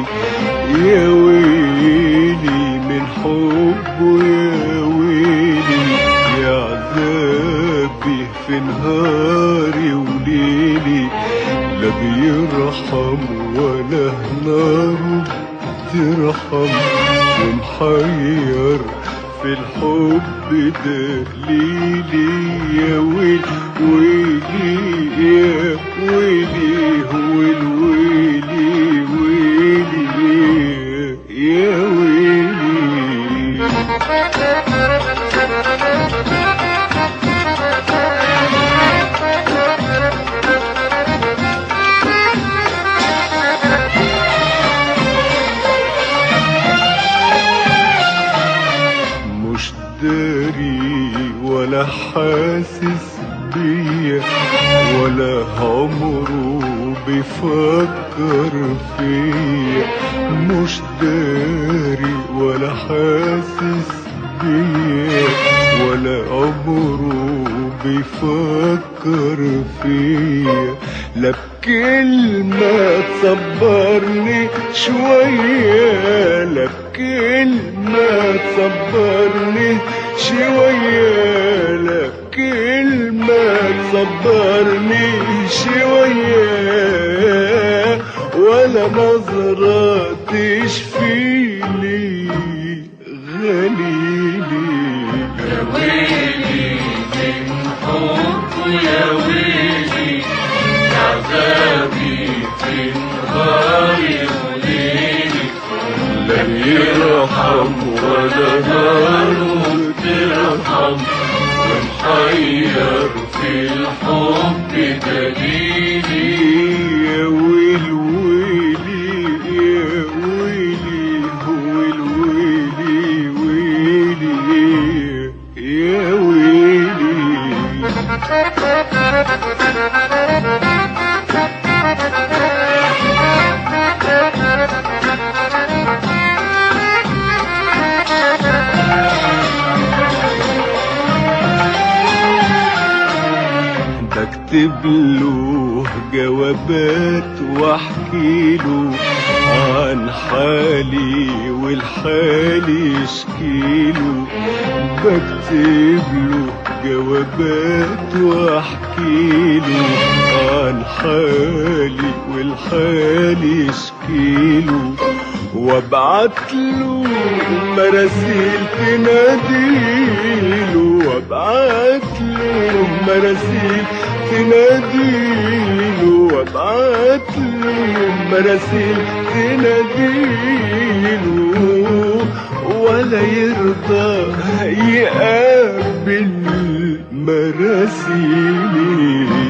يا ويلي من حبه يا ويلي يا عذابي في نهاري وليلي لا بيرحم ولا ناره ترحم ومحير في الحب دليلي يا ويلي ويلي يا ويلي هو الويلي ويلي يا ويلي مش داري ولا حاسس بيا ولا عمره بيفكر فيا مش داري ولا حاسس بيا ولا عمره بيفكر فيا لا بكلمة تصبرني شوية لا بكلمة تصبرني شوية لا بكلمة تصبرني شوية ولا نظرة تشفيلي غليلي يا ويلي من حب يا ويلي عذابي في نهاري وليلي لا يرحم ولا ناره ترحم ومحير في الحب دليلي يا ويل ويلي يا ويلي هو الويلي ويلي يا ويلي بكتب له جوابات واحكي له عن حالي والحالي اشكيله بكتب له جوابات واحكي له عن حالي والحالي اشكيله وابعت له مراسيل تناديله وابعت له مراسيل تناديله وابعت له مراسيل تناديله ولا يرضى يقابل مراسيلي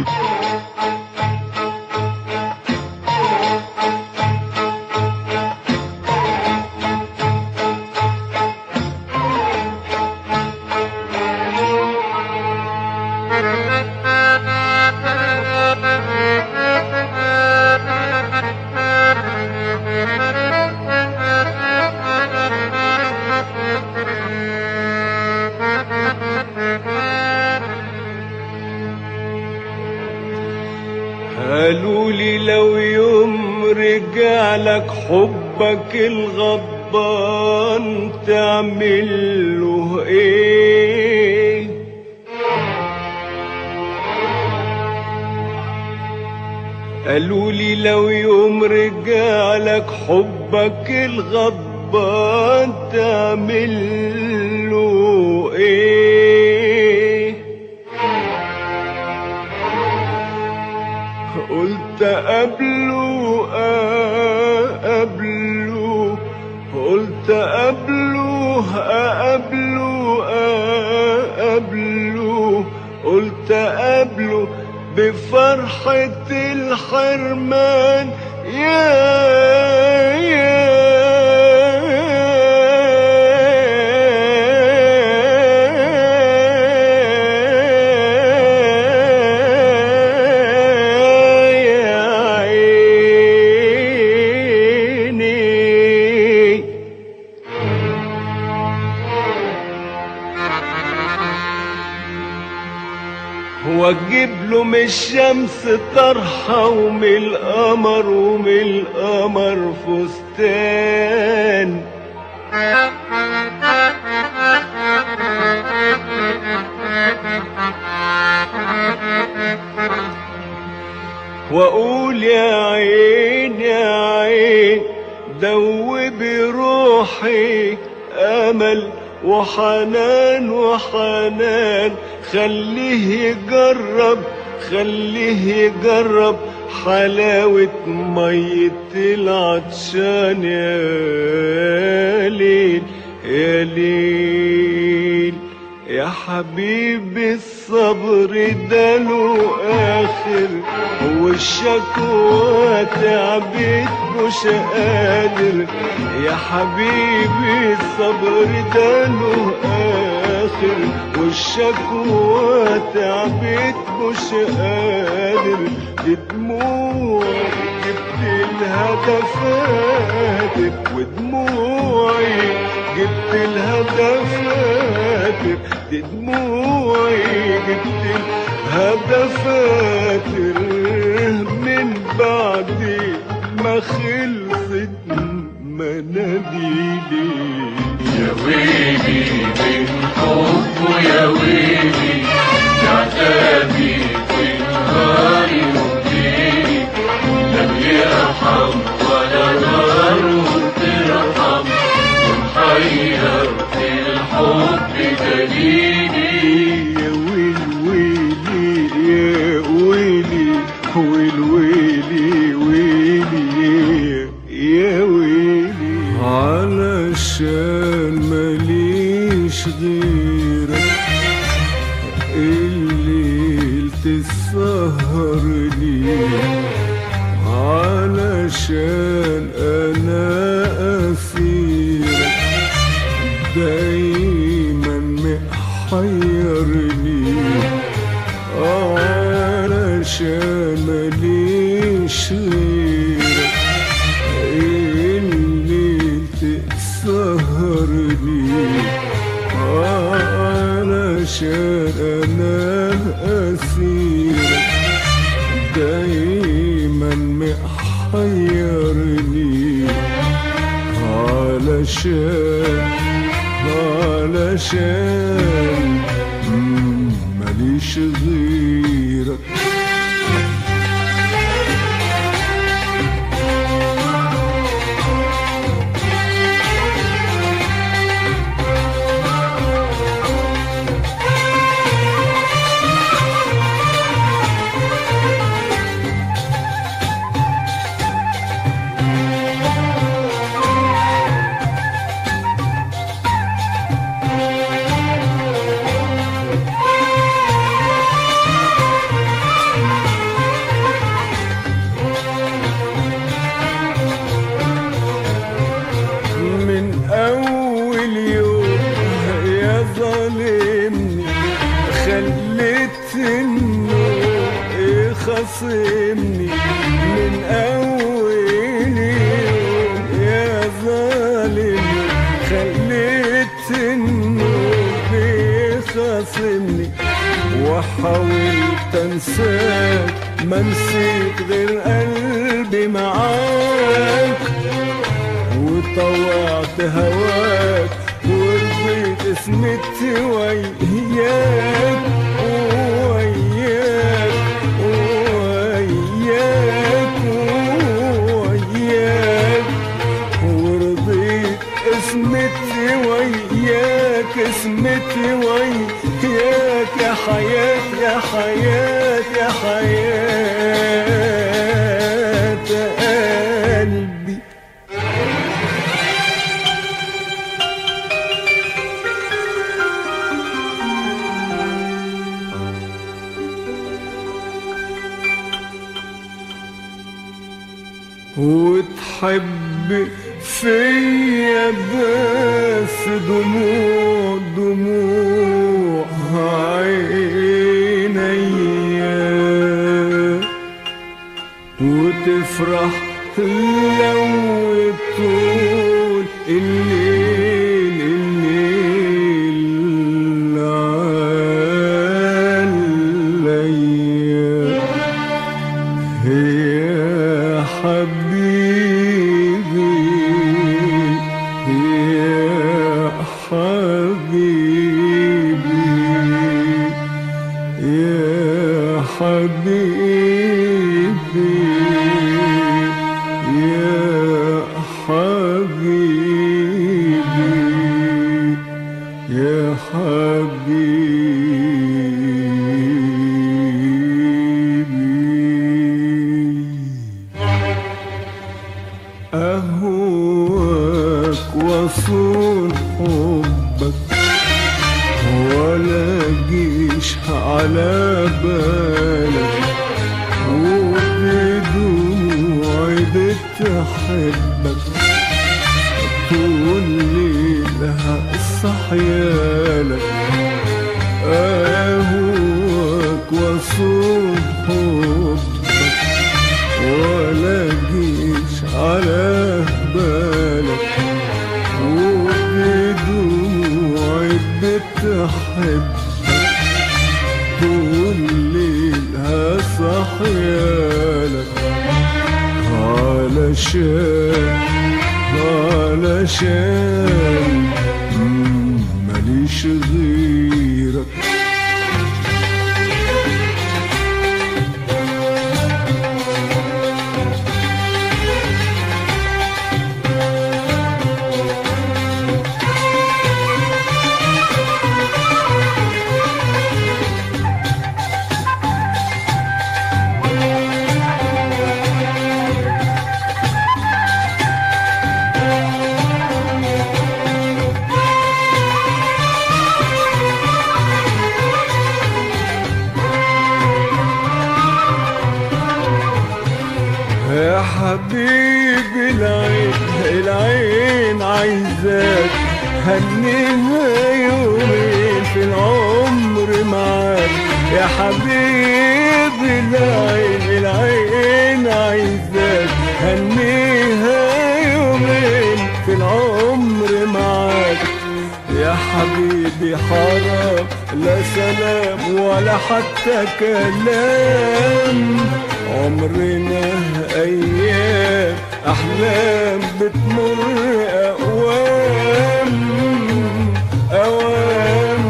قالوا لي لو يوم رجع لك حبك الغضبان تعمل له ايه قالوا لي لو يوم رجع لك حبك الغضبان تعمل له ايه قلت قبله قبله قلت قبله قبله قبله قلت قبله بفرحة الحرمان يا يا عيني واجيب له من الشمس طرحة ومن القمر ومن القمر فستان واقول يا عين يا عين دوبي روحي امل وحنان وحنان خليه يجرب خليه يجرب حلاوة مية العطشان يا ليل يا ليل يا حبيبي الصبر ده له اخر والشكوى تعبت مش قادر يا حبيبي الصبر ده له اخر والشكوى تعبت مش قادر دموع جبت الهدف فاتك ودموعي جبت الهدف فاتر دموعي جبت الهدف فاتر من بعد ما خلصت مناديلي يا ويلي من حبه يا ويلي عذابي في نهاري وليلي لم يرحم ولا ناره ترحم ومحير في الحب دليلي يا ويل ويلي يا ويلي ويل ويلي ويلي يا ويلي علشان ماليش غيرك الليل تسهر لي علشان انا اسيرك دايما محيرني علشان ماليش غيرك اللي تسهرني علشان انا اسيرك دايما محيرني علشان علشان مم، ماليش غيرك من اول يوم يا ظالمني خليت النوم يخصمني من اول يوم يا ظالمني خليت النوم يخصمني وحاولت انساك ما نسيت غير قلبي معاك وطوعت هواك ورضيت اسمت وياك وياك وياك وياك ورضيت اسمت وياك اسمت وياك يا حياة يا حياة يا حياة قلبي وتحب فيا بس دموع دموع عينيا وتفرح لو طول الليل الليل عليا حبيبي يا حبيبي أهواك وصول حبك ولا جيش على بالك وبدموعي بتحبك طول ليلها صحيالك أهواك وصول حبك ولا جيش على بالك وبدموعي بتحبك طول ليلها صحيالك علشان علشان مم، ماليش غيرك يا حبيبي العين العين عايزاك هنيها يومين في العمر معاك يا حبيبي العين العين عايزاك هنيها يومين في العمر معاك يا حبيبي حرام لا سلام ولا حتى كلام عمرنا ايام احلام بتمر اوام اوام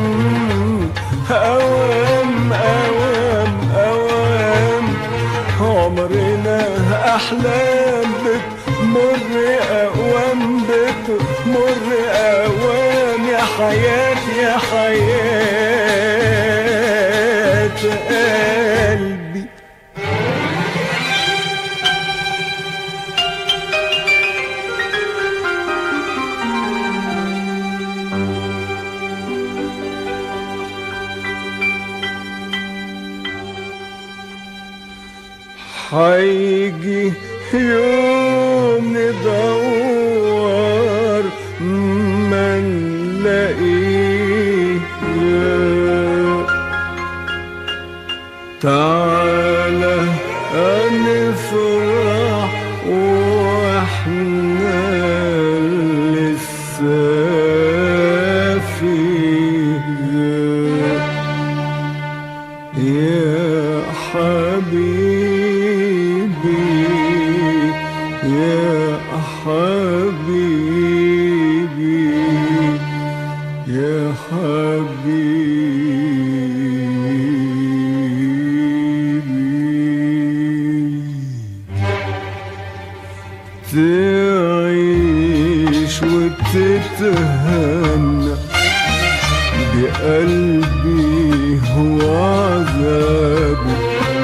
اوام اوام اوام عمرنا احلام بتمر اوام بتمر اوام يا حياتي يا حياة قلبي هيجي يوم ندور ما نلاقيه تعالى نفرح واحنا لسه فيه يا حبيبي يا حبيبي يا حبيبي تعيش وتتهنى بقلبي هو عذابه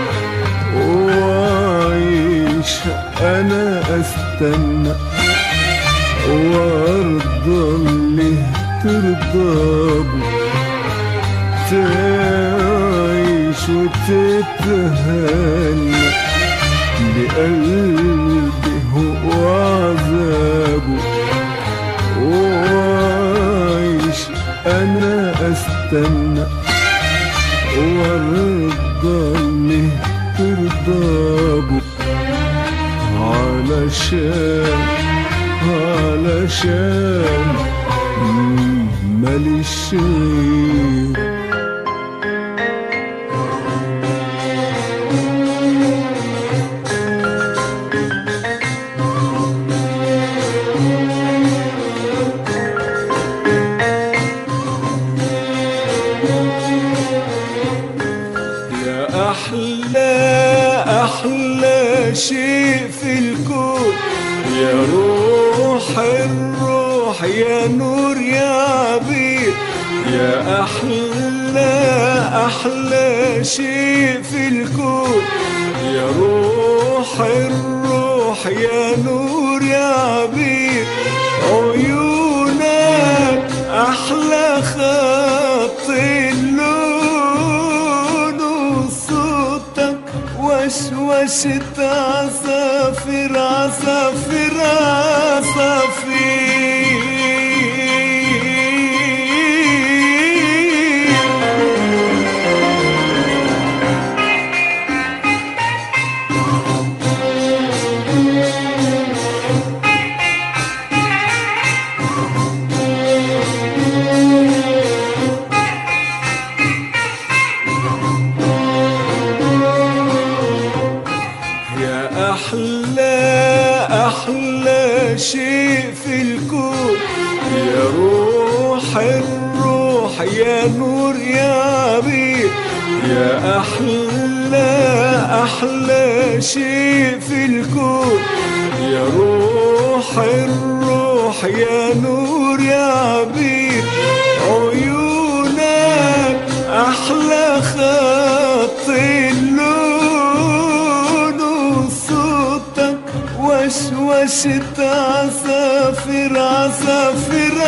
وعيش انا استنى وارضى اللي ترضى تعيش وتتهنى بقلبي هو عذابه وعيش انا استنى وارضى اللي ترضى علشان علشان مم، ماليش غيرك يا أحلى أحلى شيء في الكون يا روح الروح يا نور يا عبير يا أحلى أحلى شيء في الكون يا روح الروح يا نور يا عبير عيونك أحلى خط اللون وصوتك وشوشة عصافير عصافير عصافير يا أحلى أحلى شيء في الكون يا روح الروح يا نور يا عبير يا أحلى أحلى شيء في الكون يا روح الروح يا نور يا عبير عيونك أحلى خط اللون وصوتك وشوشة عصافير عصافير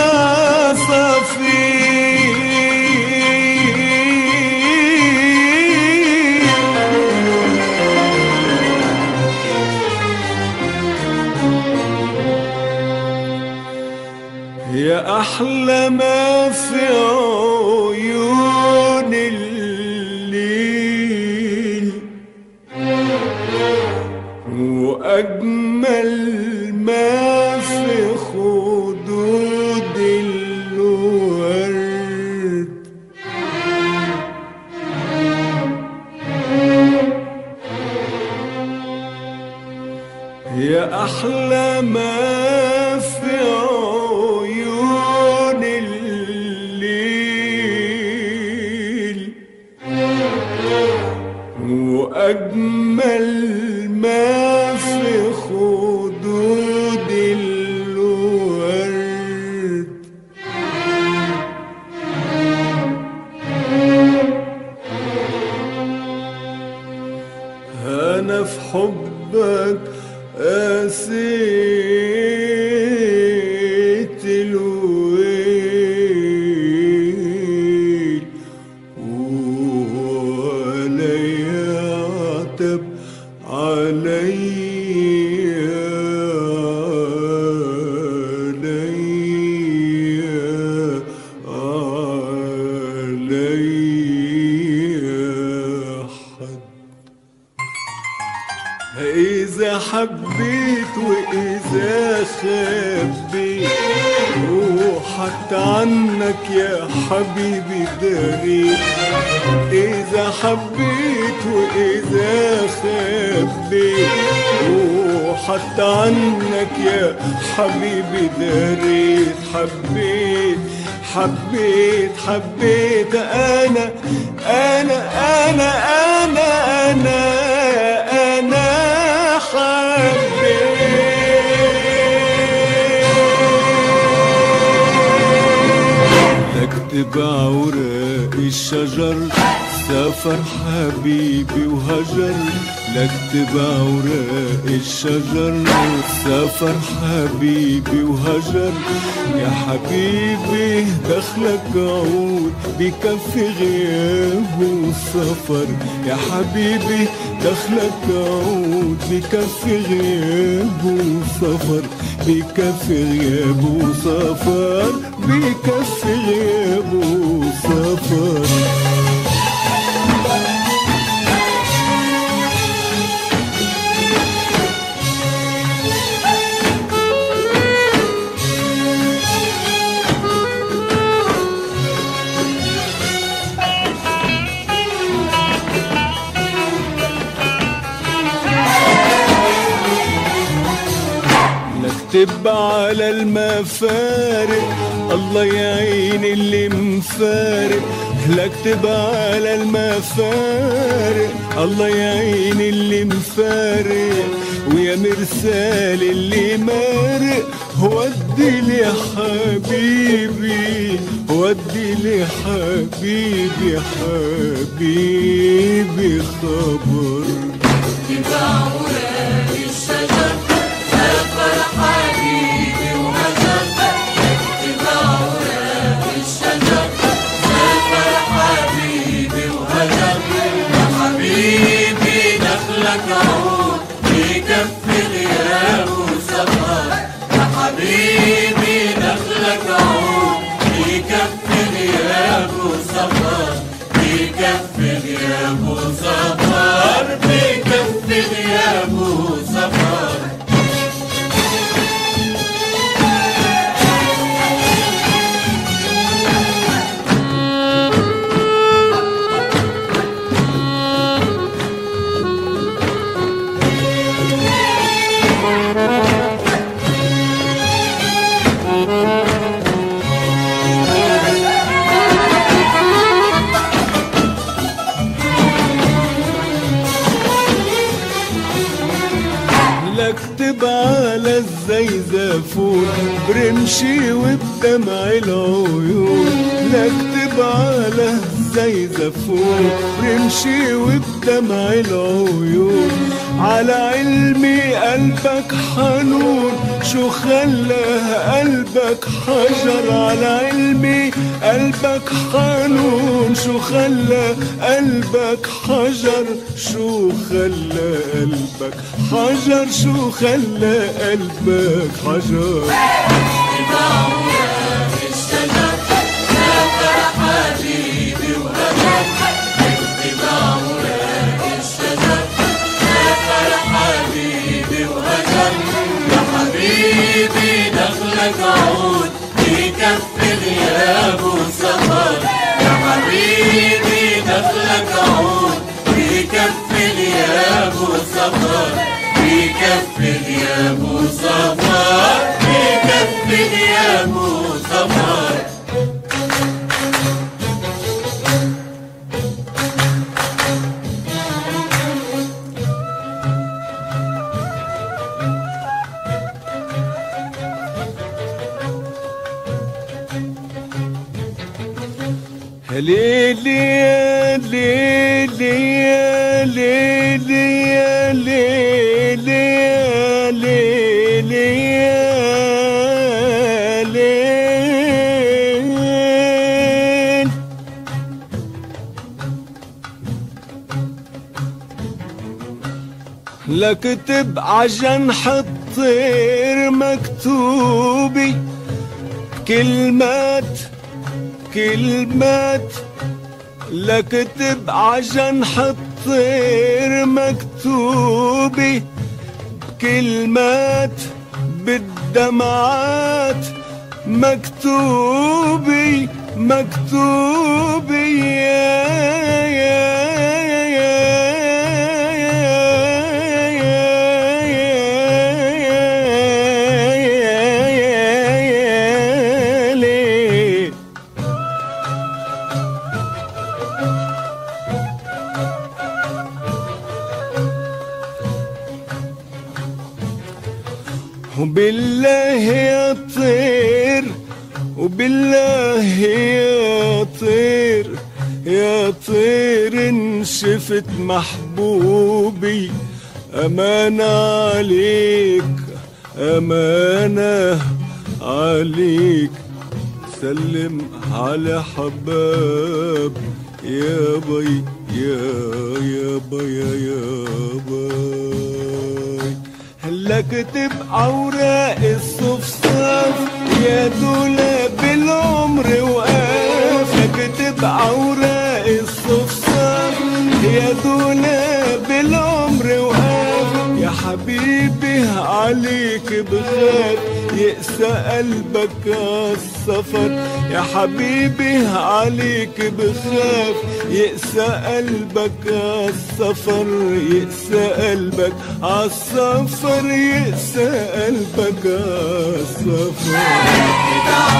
عصافير يا أحلى ما في عيون الليل وأجمل ما في خدود الورد يا أحلى ما في عيون الليل وأجمل ما في خدود الورد أنا في حبك قاسيت الويل ولا عتب عليا عليا عليا حد إذا حبيت وإذا خبيت وحتى عنك يا حبيبي داريت إذا حبيت وإذا خبيت وحتى عنك يا حبيبي داريت حبيت حبيت حبيت أنا أنا أنا أنا أنا أنا حبيت اكتب اوراق الشجر سافر حبيبي وهجر لاكتب اوراق الشجر سافر حبيبي وهجر يا حبيبي دخلك عود بكفي غياب وسفر يا حبيبي دخلك عود بكفي غياب وسفر بكفي غياب وسفر بكفي غياب وسفر نكتب على المفارق الله يعين اللي مفارق نكتب على المفارق الله يعين اللي مفارق يا مرسال اللي مارق ودي لي حبيبي ودي لي حبيبي حبيبي خبر اتباع وراد الشجر سافر حبيبي وهجر اتباع وراد الشجر سافر حبيبي وهجر يا حبيبي دخلك عود بكف غيابه سفر يا حبيبي دخلك عود بكف غيابه سفر بكف غيابه سفر بكف غيابه سفر لا اكتب على الزيزفون برمشي وبدمع العيون لا اكتب على الزيزفون برمشي وبدمع العيون على علمي قلبك حنون شو خلاه قلبك حجر على علمي قلبك حنون شو خلى قلبك حجر شو خلى قلبك حجر شو خلى قلبك حجر اتباع وراد الشجر سافر حبيبي وهجر اتباع وراد الشجر سافر حبيبي وهجر يا حبيبي دخلك عود بكف غيابه سفر يا حبيبي دخلك عود بكف غيابه سفر بكف غيابه سفر بكف غيابه سفر ليلي يا ليلي يا ليلي يا ليلي يا ليلي يا ليل لا كتب عجنح الطير مكتوبي كلمات كلمات لا كتب عجنح الطير مكتوبي كلمات بالدمعات مكتوبي مكتوبي يا يا ليه وبالله يا طير وبالله يا طير يا طير ان شفت محبوبي أمانة عليك أمانة عليك سلم على حباب يا بي يا يا بي يا يا بي هلا كتب اوراق الصفصاف يا دولاب العمر وقاف كتب اوراق الصفصاف يا دولاب العمر وقاف يا حبيبي عليك بخاف يقسى قلبك عالسفر يا حبيبي عليك بخاف يقسى قلبك عالسفر يقسى قلبك عالسفر يقسى قلبك عالسفر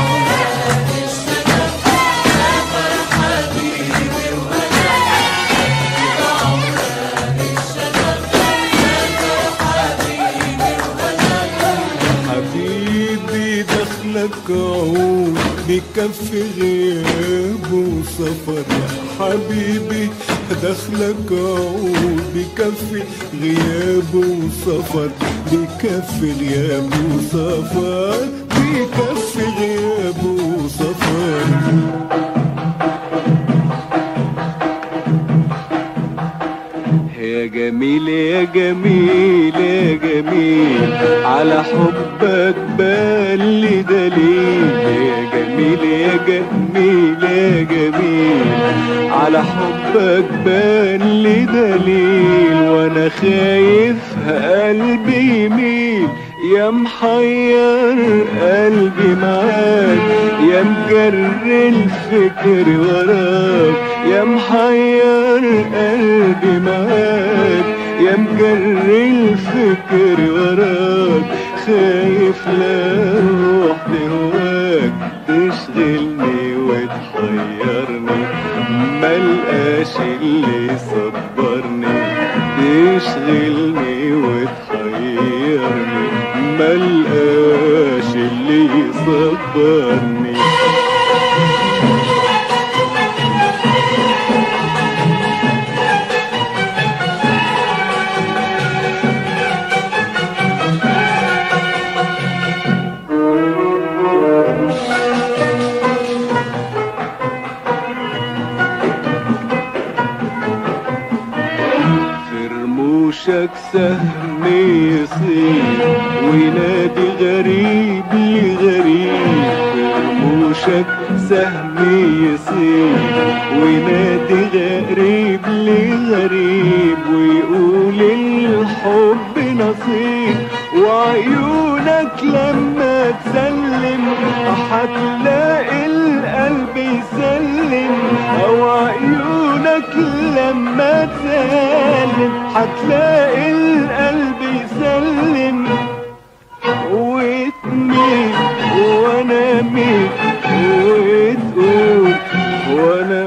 حبيبي دخلك عود بكف غياب وسفر يا حبيبي دخلك عود بكف غياب وسفر بكف غياب وسفر بكف غياب وسفر يا جميل يا جميل يا جميل على حبك بالي دليل يا جميل يا جميل يا جميل على حبك بالي دليل وانا خايف قلبي يميل يا محير قلبي معاك يا مجر الفكر وراك يا محير قلبي معاك يا مجر الفكر وراك خايف لا روح بهواك تشغلني وتحيرني ملقاش اللي يصبرني تشغلني وتحيرني ملقاش اللي يصبرني في رموشك سهم يصير وينادي غريب لغريب في رموشك سهم يصير وينادي غريب لغريب ويقول الحب نصيب وعيونك لما تسلم هتلاقي القلب يسلم او عيونك لما تسلم هتلاقي القلب يسلم وتميل وانا ميل وتقول وانا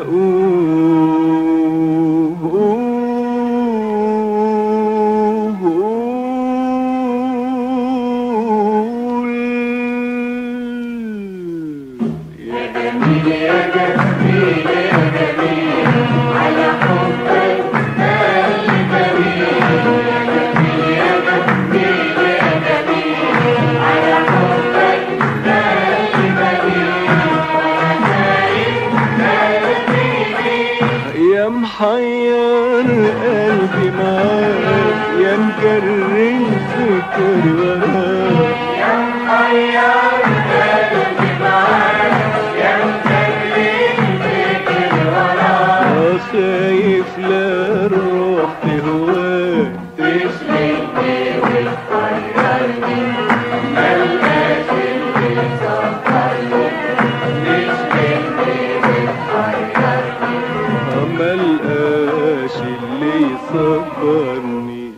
اقول يا جميل يا جميل يا جميل على حبك بالي دليل يا جميل يا جميل يا جميل على حبك بالي دليل وانا خايف قلبي يميل يا محير قلبي معاك يا مجر الفكر وراك يا محير قلبي معاك يا مكرر الفكر وراك خايف لا الروح تهواك تشغلني وتحيرني ملقاش اللي يصبرني تشغلني وتحيرني ملقاش اللي يصبرني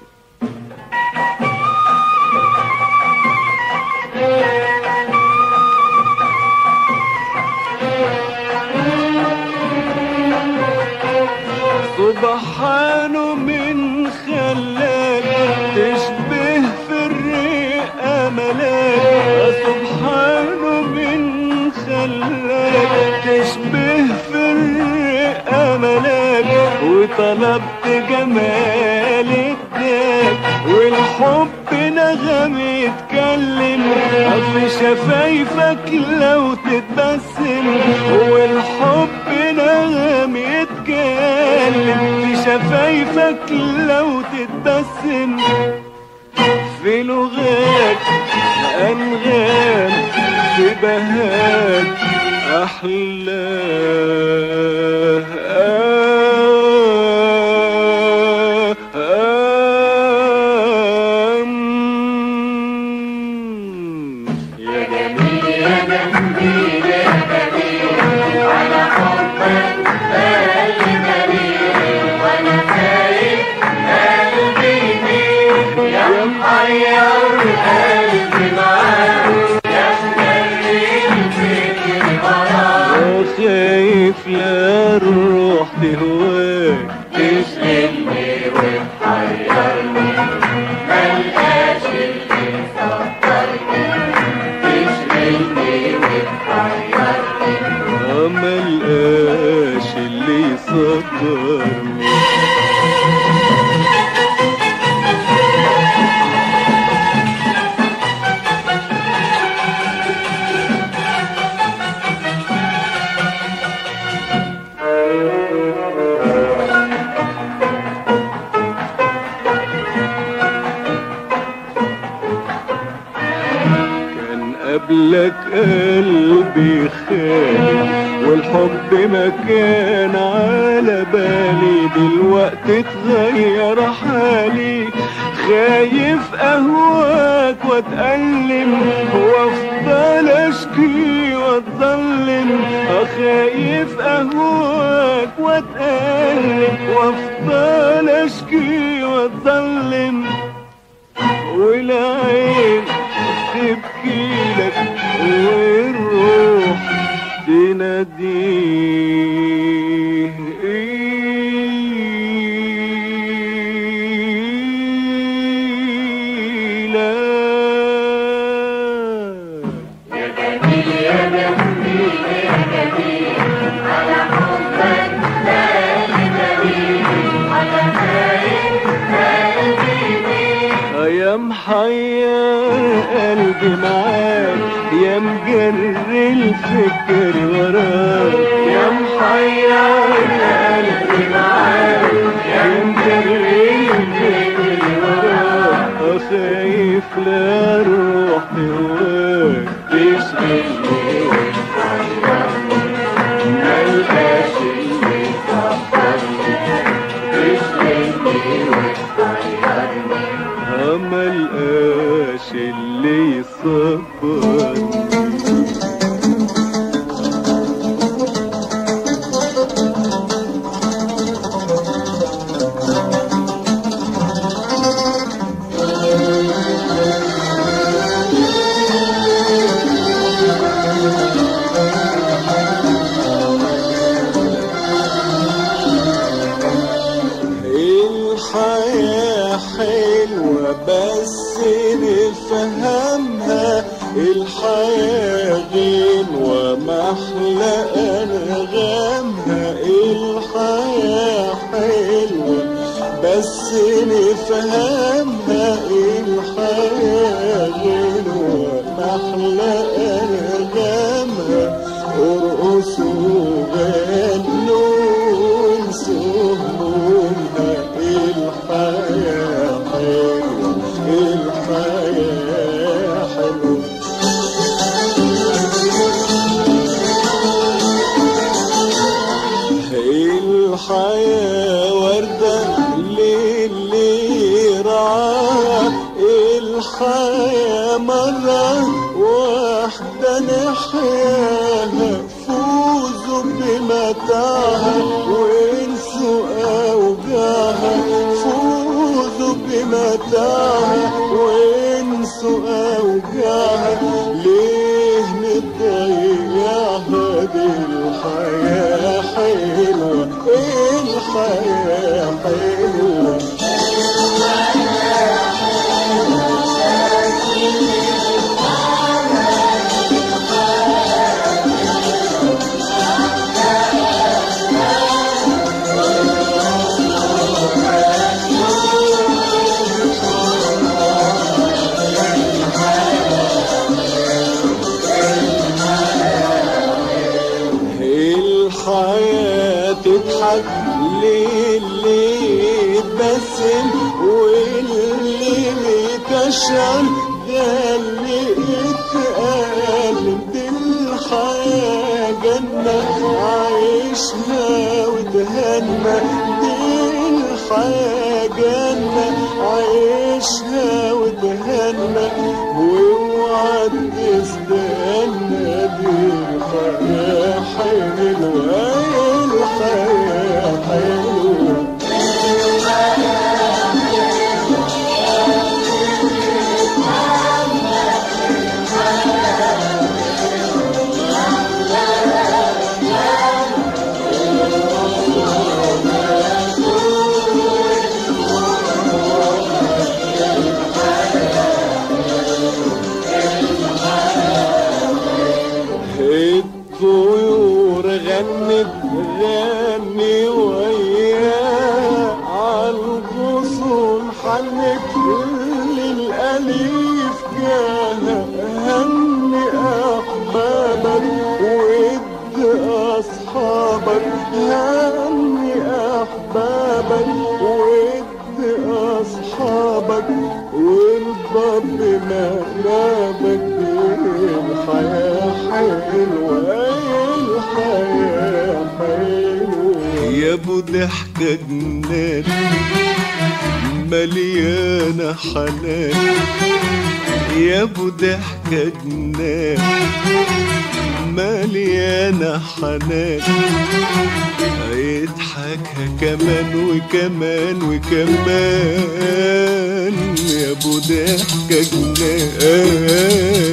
سبحانه من خلاك تشبه في الريق املاك سبحانه من خلاك تشبه في الريق املاك وطلبت جمال الداك والحب نغم يتكلم في شفايفك لو تتبسم والحب نغم يتكلم في شفايفك لو تتبسم في لغات أنغام في بهات أحلى يا جميل يا جميل يا جميل على حبك بالي دليل وانا خايف قلبي يميل يا محير قلبي معاك يا مجري الفكر وراك خايف لا الروح تهواك تشغلني وتحيرني ملقاش اللي يصبرني تشغلني وتحيرني ملقاش اللي يصبرني كان قبلك قلبي خالي والحب ما كان على بالي دلوقتي اتغير حالي خايف اهواك واتألم وافضل اشكي واتظلم خايف اهواك واتألم وافضل اشكي واتظلم والعين تبكي لك والروح تناديه إيلاك يا جميل يا جميل يا جميل على حبك بالي دليل وانا خايف قلبي بيك يا محير قلبي معاك يا مجري الفكر وراك يا محير قلبي معاك يا مجري الفكر وراك خايف لا روح هواك تشغلني ملقاش اللي يصبرني تشغلني ملقاش اللي يصبرني الحياة حلوة بس نفهمها الحياة غنوة محلى أنغامها الحياة حلوة بس نفهمها الحياة غنوة محلى أنغامها ارقصوا غنوا انسوا همومها الحياة حلوة الحياة حلوة الحياة وردة للي رعاها الحياة مرة واحدة نحياها فوزوا بمتاعها وانسوا أوجاعها فوزوا بمتاعها وانسوا أوجاعها ليه نضيعها دي الحياة حلوة الحياة حلوة الحياة تضحك للي بسم واللي مكشر ده اللي اتقال دي الحياة جنة عايشها وتهنى دي الحياة جنة عايشها وتهنى واوعى تستنى دي الحياة حلوة الحياة حلوة الطيور غنت غني وياها عالغصون حنت للأليف جاها هني أحبابك ود أصحابك هني أحبابك ود أصحابك وارضى بمنابك الحياة حلوة الحياة حلوة يا ابو ضحكة جنان مليانة حنان يا ابو ضحكة جنان مليانة حنان يضحكها كمان وكمان وكمان يا ابو ضحكة جنان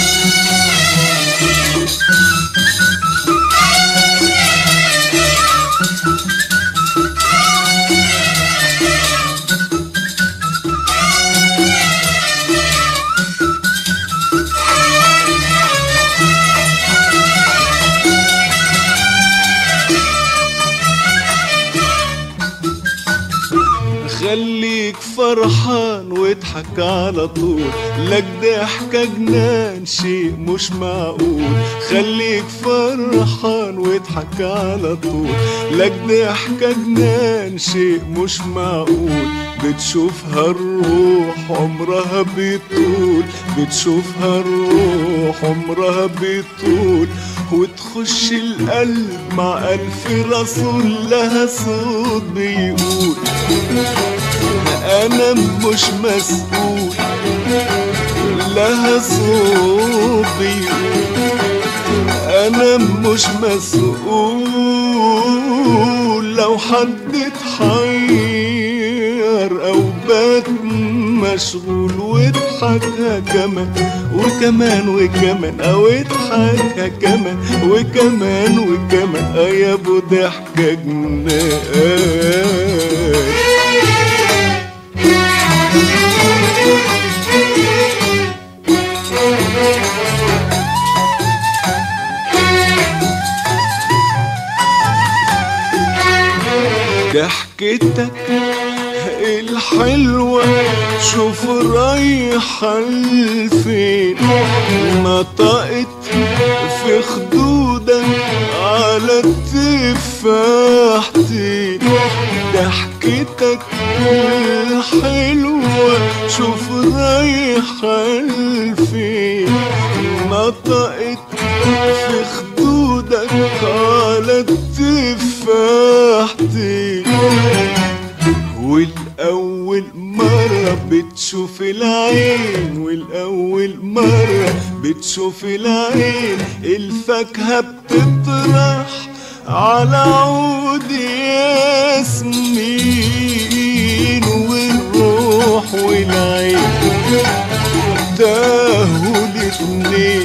خليك فرحان واضحك على طول لك ضحكة جنان شيء مش معقول خليك فرحان واضحك على طول لك ضحكة جنان شيء مش معقول بتشوفها الروح عمرها بيطول بتشوفها الروح عمرها بيطول وتخش القلب مع ألف رسول لها صوت بيقول أنا مش مسؤول لها صوت بيقول أنا مش مسؤول لو حد اتحير أو بات مشغول واضحكها كمان وكمان وكمان أو اضحكها كمان وكمان وكمان آه يا أبو ضحكة جنان ضحكتك الحلوة شوف رايحة لفين نطقت في خدودك على التفاحتين ضحكتك الحلوة شوف رايحة لفين نطقت في خدودك على التفاحتين والأول مرة بتشوف العين والأول مرة بتشوف العين الفاكهة بتطرح على عود ياسمين والروح والعين تاهوا الاتنين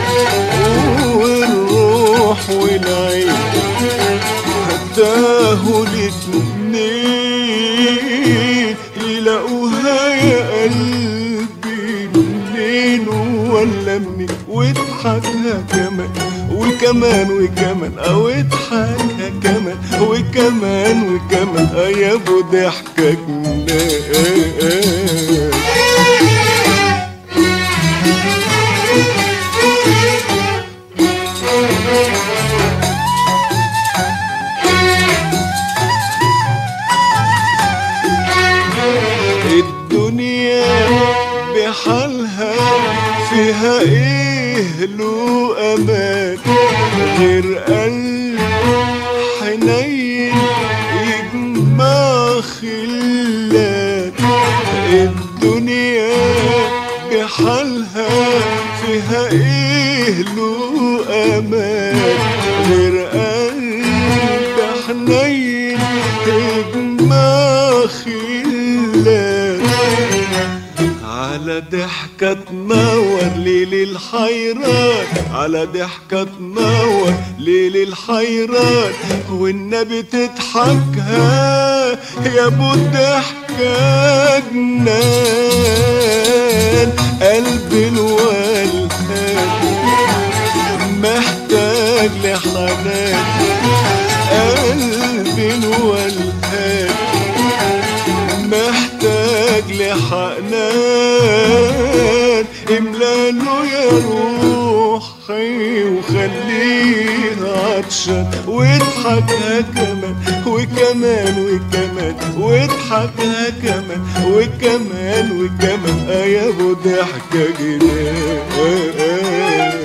والروح والعين تاهوا الاتنين يلاقوها يا قلبي منين ولا منين واضحكها كمان وكمان وكمان او اضحكها كمان وكمان وكمان اه يا ابو ضحكك جنان الدنيا بحالها فيها ايه له امان غير قلب حنين يجمع خلات الدنيا بحالها فيها ايه له امان غير قلب حنين يجمع خلات على ضحكة تنور ليل الحيران على ضحكة تنور ليل الحيران والنبي تضحكها يا ابو الضحكة جنان قلب الولهان محتاج محتاج لحنان قلبي الولهان محتاج لحنان املاله يا روحي وخليه عطشان واضحكها كمان وكمان وكمان واضحكها كمان وكمان وكمان آه يا ابو ضحكة جنان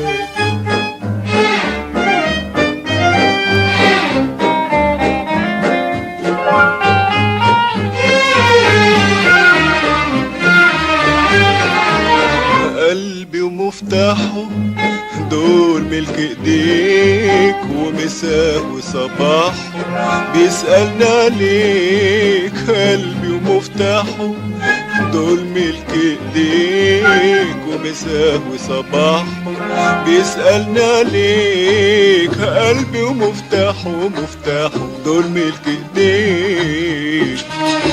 قلبي ومفتاحه دول ملك ايديك ومساه وصباحه بيسألنا عليك قلبي ومفتاحه دول ملك ايديك ومساه وصباحه بيسألنا عليك قلبي ومفتاحه ومفتاحه دول ملك ايديك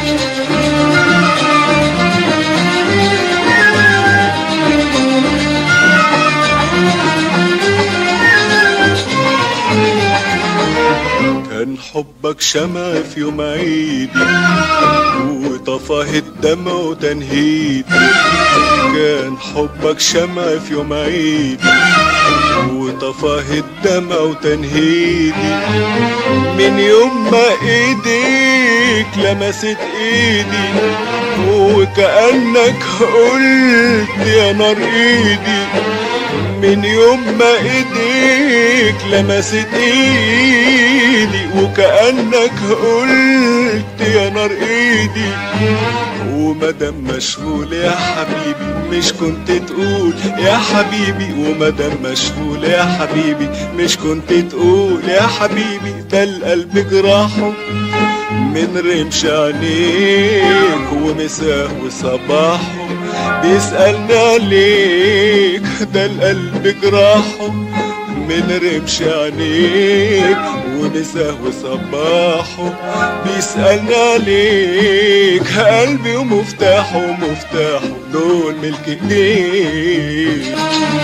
كان حبك شمع في يوم عيدي وطفاه الدمع وتنهيدي كان حبك شمع في يوم عيدي وطفاه الدمع وتنهيدي من يوم ما ايديك لمست ايدي وكأنك قلت يا نار ايدي من يوم ما ايديك لمست ايدي وكأنك قلت يا نار ايدي ومدام مشغول يا حبيبي مش كنت تقول يا حبيبي ومدام مشغول يا حبيبي مش كنت تقول يا حبيبي ده القلب جراحه من رمش عينيك ومساه وصباحه بيسألنا عليك ده القلب جراحه من رمش عينيك ومساه وصباحه بيسألنا عليك قلبي ومفتاحه ومفتاحه دول ملك ايديك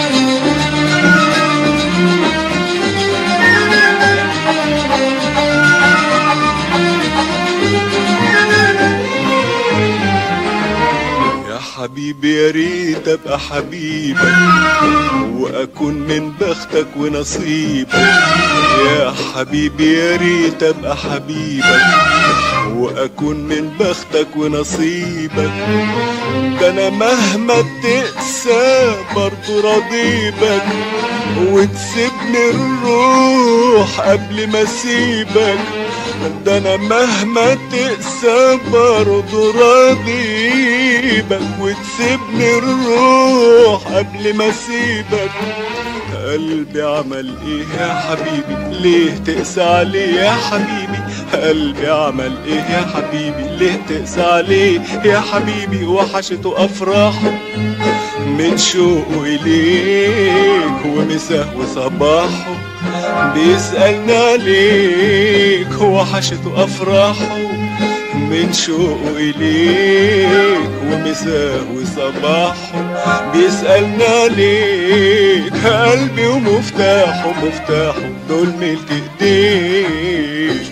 يا حبيبي يا ريت ابقى حبيبك واكون من بختك ونصيبك يا حبيبي يا ريت ابقى حبيبك واكون من بختك ونصيبك ده انا مهما تقسى برضو راضيبك وتسيبني الروح قبل ما اسيبك ده انا مهما تقسى برضو راضيبك وتسيبني الروح قبل ما اسيبك قلبي عمل ايه يا حبيبي ليه تقسى عليه يا حبيبي قلبي عمل ايه يا حبيبي ليه تقسى عليه يا حبيبي وحشته افراحه من شوقه إليك ومساه وصباحه بيسألنا عليك وحشته أفراحه من شوقه إليك ومساه وصباحه بيسألنا عليك قلبي ومفتاحه مفتاحه دول ملك ايديك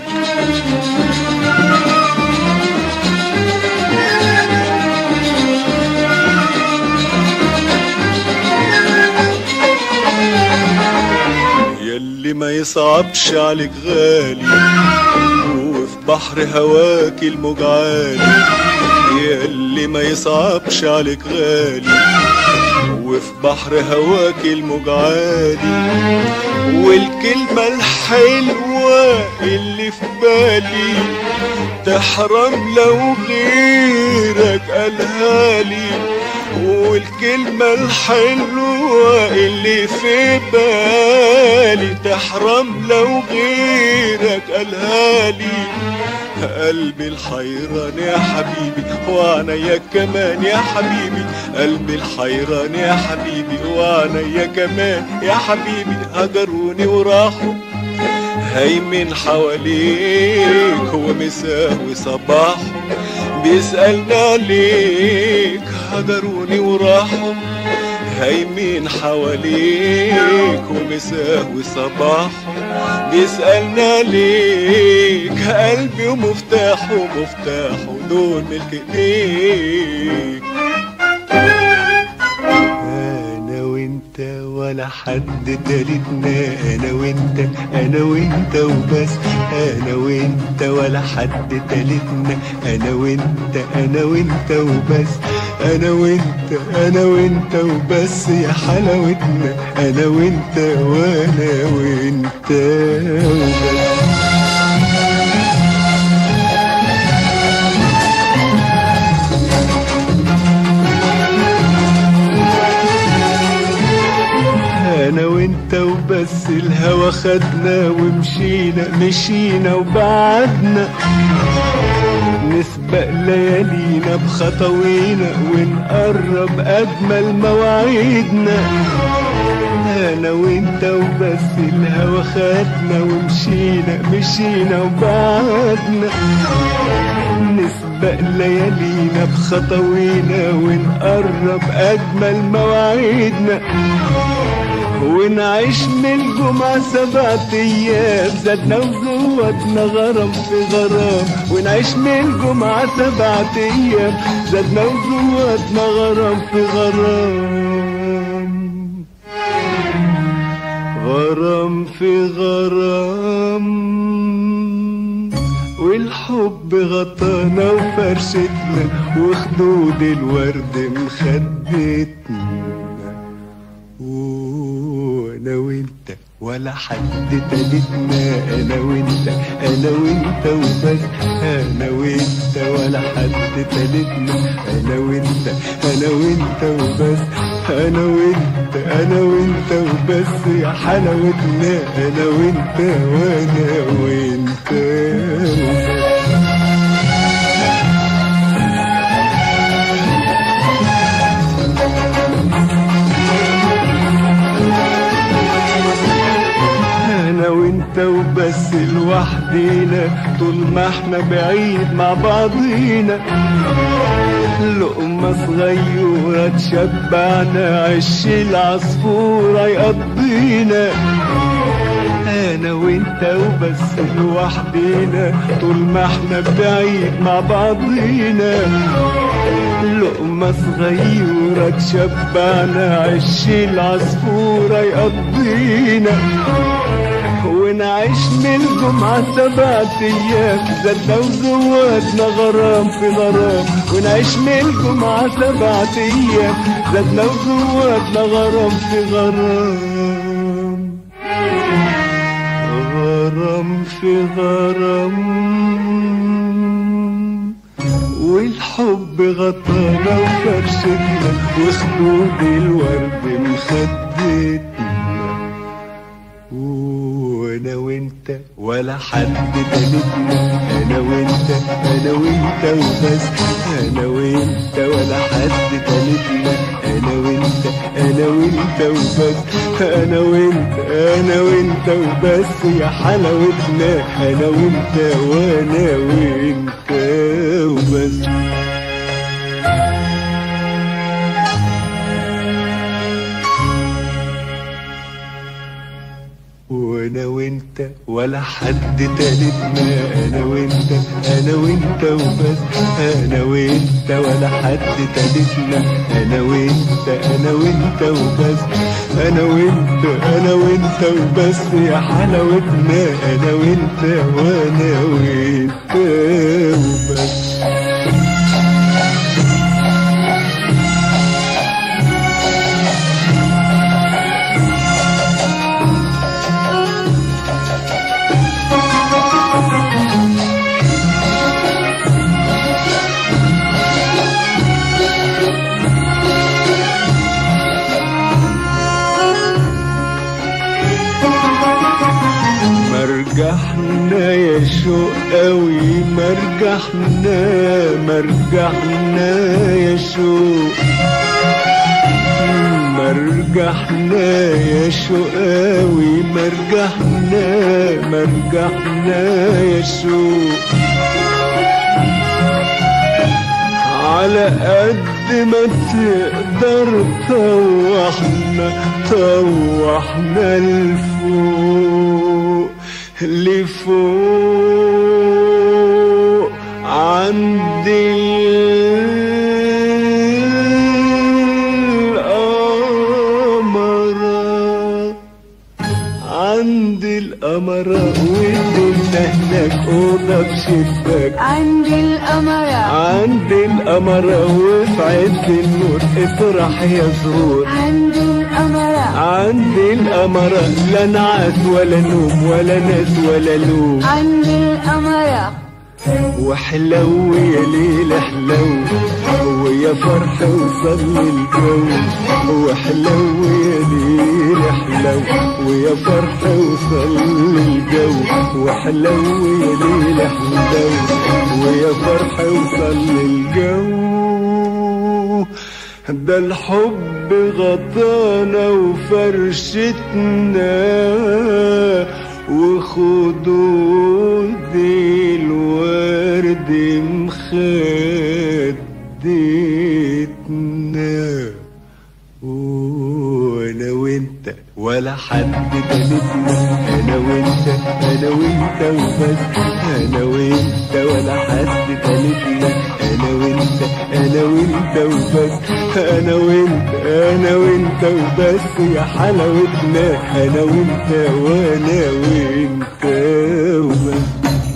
يلي ما يصعبش عليك غالي وفي بحر هواك الموج عالي يلي ما يصعبش عليك غالي وفي بحر هواك الموج عالي والكلمة الحلوة اللي في بالي تحرم لو غيرك قالها لي والكلمة الحلوة اللي في بالي تحرم لو غيرك قالها لي قلبي الحيران يا حبيبي وعنيا كمان يا حبيبي قلبي الحيران يا حبيبي وعنيا كمان يا حبيبي هجروني وراحوا هيمن حواليك ومساه وصباحه بيسألنا عليك هجروني وراحوا هايمين حواليك ومساه وصباحه بيسألنا ليك قلبي ومفتاحه مفتاحه دول ملك ايديك انا وانت ولا حد تالتنا انا وانت انا وانت وبس انا وانت ولا حد تالتنا انا وانت انا وانت وبس انا وانت انا وانت وبس يا حلاوتنا انا وانت وانا وانت وبس انا وانت وبس الهوى خدنا ومشينا مشينا وبعدنا نسبق ليالينا بخطوينا ونقرب اجمل مواعيدنا انا وانت وبس الهوى خدنا ومشينا مشينا وبعدنا نسبق ليالينا بخطوينا ونقرب اجمل مواعيدنا ونعيش من الجمعة سبعة أيام زادنا وزودنا غرام في غرام ونعيش من الجمعة سبعة أيام زادنا وزودنا غرام في غرام غرام في غرام والحب غطانا وفرشتنا وخدود الورد مخدتنا وانا وانت ولا حد تالتنا انا وانت انا وانت وبس انا وانت ولا حد تالتنا انا وانت انا وانت وبس انا وانت انا وانت وبس يا حلاوتنا انا وانت وانا وانت وبس انا وانت وبس لوحدينا طول ما احنا بعيد مع بعضينا لقمة صغيرة تشبعنا عش العصفورة يقضينا انا وانت وبس لوحدينا طول ما احنا بعيد مع بعضينا لقمة صغيرة تشبعنا عش العصفورة يقضينا ونعيش من الجمعة سبعة أيام زادنا وزودنا غرام في غرام ونعيش من الجمعة سبعة أيام زادنا وزودنا غرام في غرام غرام في غرام والحب غطانا وفرشتنا وخدود الورد مخدتنا وانا وانت ولا حد تالتنا انا وانت انا وانت وبس انا وانت ولا حد تالتنا انا وانت انا وانت وبس انا وانت انا وانت وبس يا حلاوتنا انا وانت وانا وانت وبس وانا وانت ولا حد تالتنا انا وانت انا وانت وبس انا وانت ولا حد تالتنا انا وانت انا وانت وبس انا وانت انا وانت وبس يا حلاوتنا انا وانت وانا وانت وبس مرجحنا يا شوق قوي مرجحنا مرجحنا يا شوق مرجحنا يا شوق قوي مرجحنا مرجحنا يا شوق على قد ما تقدر تقدر تروحنا تروحنا لفوق لفوق عند القمرة عند القمرة ودنا هناك أوضة بشباك عند القمرة عند القمرة وفي عز النور افرح يا زهور عند القمرة عند القمرة لا نعاس ولا نوم ولا ناس ولا لوم عند القمرة وحلو يا ليل حلو ويا فرح وصل الجو وحلو يا ليل حلو ويا فرح وصل الجو وحلو يا ليل حلو ويا فرح وصل الجو ده الحب غطانا وفرشتنا وخدود الورد مخدتنا وانا وانت ولا حد تالتنا انا وانت انا وانت وبس انا وانت ولا حد تالتنا انا وانت انا وانت وبس انا وانت انا وانت وبس يا حلاوتنا انا وانت وانا وانت وبس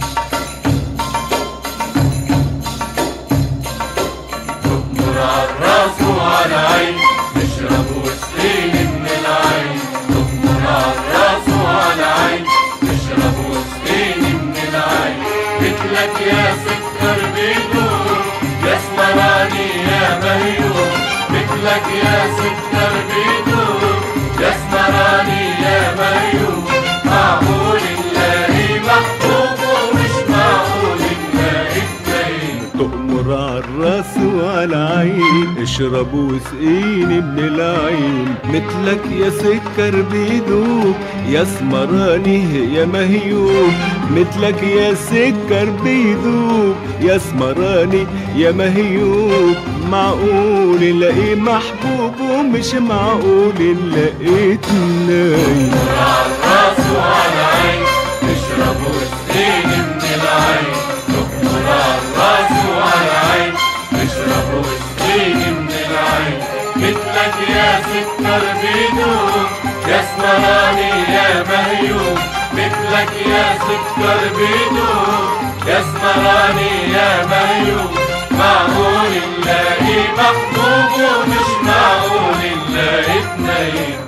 نور على الراس وعلى عين نشرب وسقين من العين نور على الراس وعلى عين نشرب وسقين من العين مثلك يا سكر بيدور يا اسمراني يا مريوم مثلك يا سكر بيدور يا اسمراني يا مريوم معقول نلاقي محبوب ومش معقول نلاقي اتنين تؤمر على الراس وعلى العين اشرب وسقيني من العين مثلك يا سكر بيدوب يا اسمراني يا مهيوب مثلك يا سكر بيدوب يا اسمراني يا مهيوب معقول نلاقي محبوب ومش معقول نلاقي اتنين الراس وعلى عين نشرب وسقين من العين نكبر الراس وعلى عين نشرب وسقين من العين مثلك يا سكر بيدوب يا اسمراني يا مهيوب مثلك يا سكر بيدوب يا اسمراني يا مهيوب معقول نلاقي محبوب ومش معقول نلاقي اتنين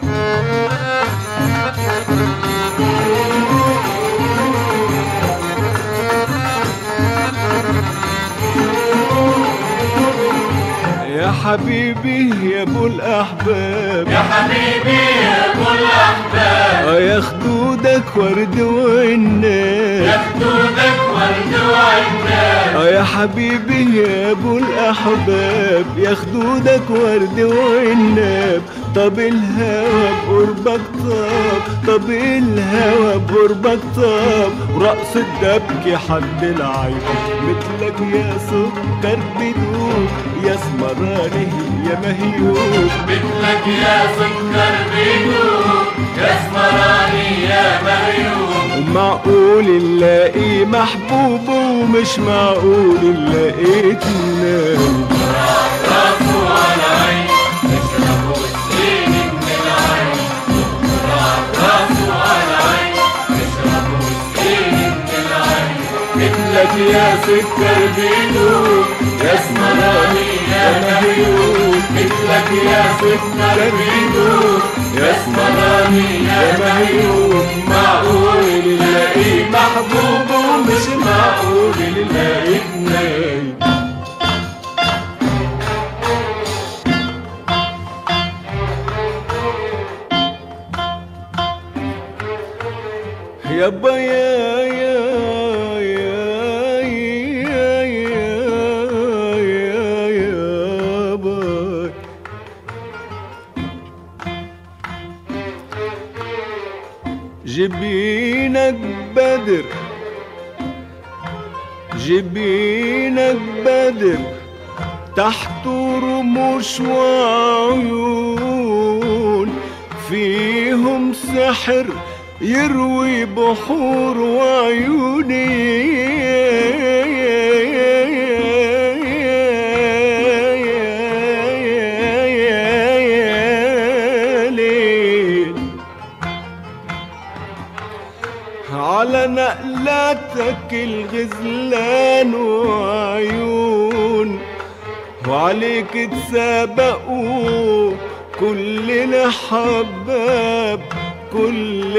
يا حبيبي يا ابو الاحباب يا حبيبي يا ابو الاحباب اه يا خدودك ورد والناس يا خدودك ورد وعناب اه يا حبيبي يا ابو الاحباب يا خدودك ورد والناب طب الهوى بقربك طاب طب الهوى بقربك طاب ورقص الدبكة حد العين مثلك يا سكر بدوب يا اسمراني يا مهيوب مثلك يا سكر بيدوب يا اسمراني يا مريوم ومعقول نلاقي محبوب ومش معقول نلاقي اتنين راسه على عين نشرب وسقين من العين راسه على عين نشرب وسقين من العين مثلك يا سكر بيدوب يا اسمراني يا مهيوب مثلك يا سكر بيدوب يا اسمراني يا مهيوب معقول نلاقي محبوب ومش معقول نلاقي اتنين يابا يا يا يا يا يا يا يابا جبينك بدر جبينك بدر تحت رموش وعيون فيهم سحر يروي بحور وعيوني على نقلاتك الغزلان وعيون وعليك تسابقوا كل الحباب كل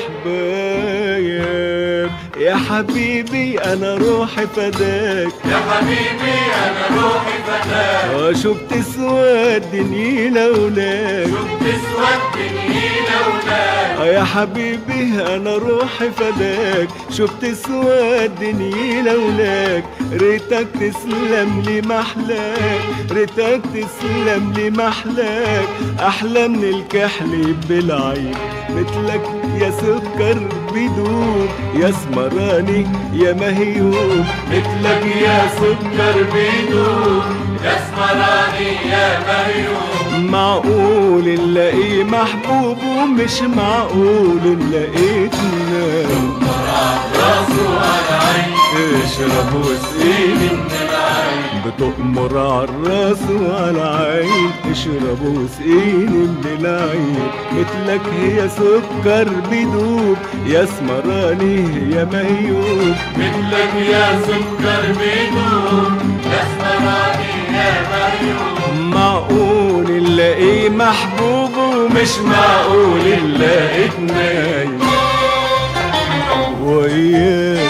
الحبايب يا حبيبي انا روحي فداك يا حبيبي انا روحي فتاك وشفت سواد نيلة ولاد شفت اسود نيلة ولاد آه يا حبيبي انا روحي فداك شفت سواد نيلة ولاك ريتك تسلم لي محلاك ريتك تسلم لي محلاك احلى من الكحل بالعين مثلك يا سكر بدوب يا سمراني يا مهيوب مثلك يا سكر بيدوب يا اسمراني يا مريوم معقول نلاقي محبوب ومش معقول نلاقيتنا راسه على عين اشرب وسقيني من العين بتؤمر عالراس وعلى عين اشرب وسقيني من العين مثلك هي سكر بدوب يا سمراني يا مهيوب مثلك يا سكر بيدوب يا اسمراني يا مريوم معقول نلاقي محبوب ومش معقول نلاقي اتنين وياك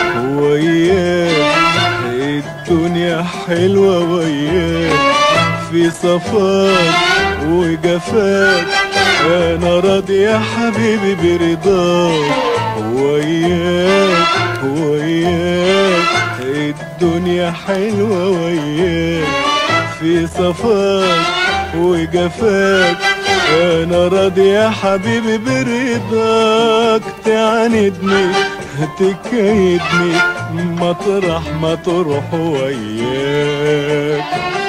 وياك الدنيا حلوة وياك في صفاك وجفاك انا راضي يا حبيبي برضاك وياك وياك الدنيا حلوة وياك في صفاك وجفاك انا راضي يا حبيبي برضاك تعاندني تكيدني مطرح ما تروح وياك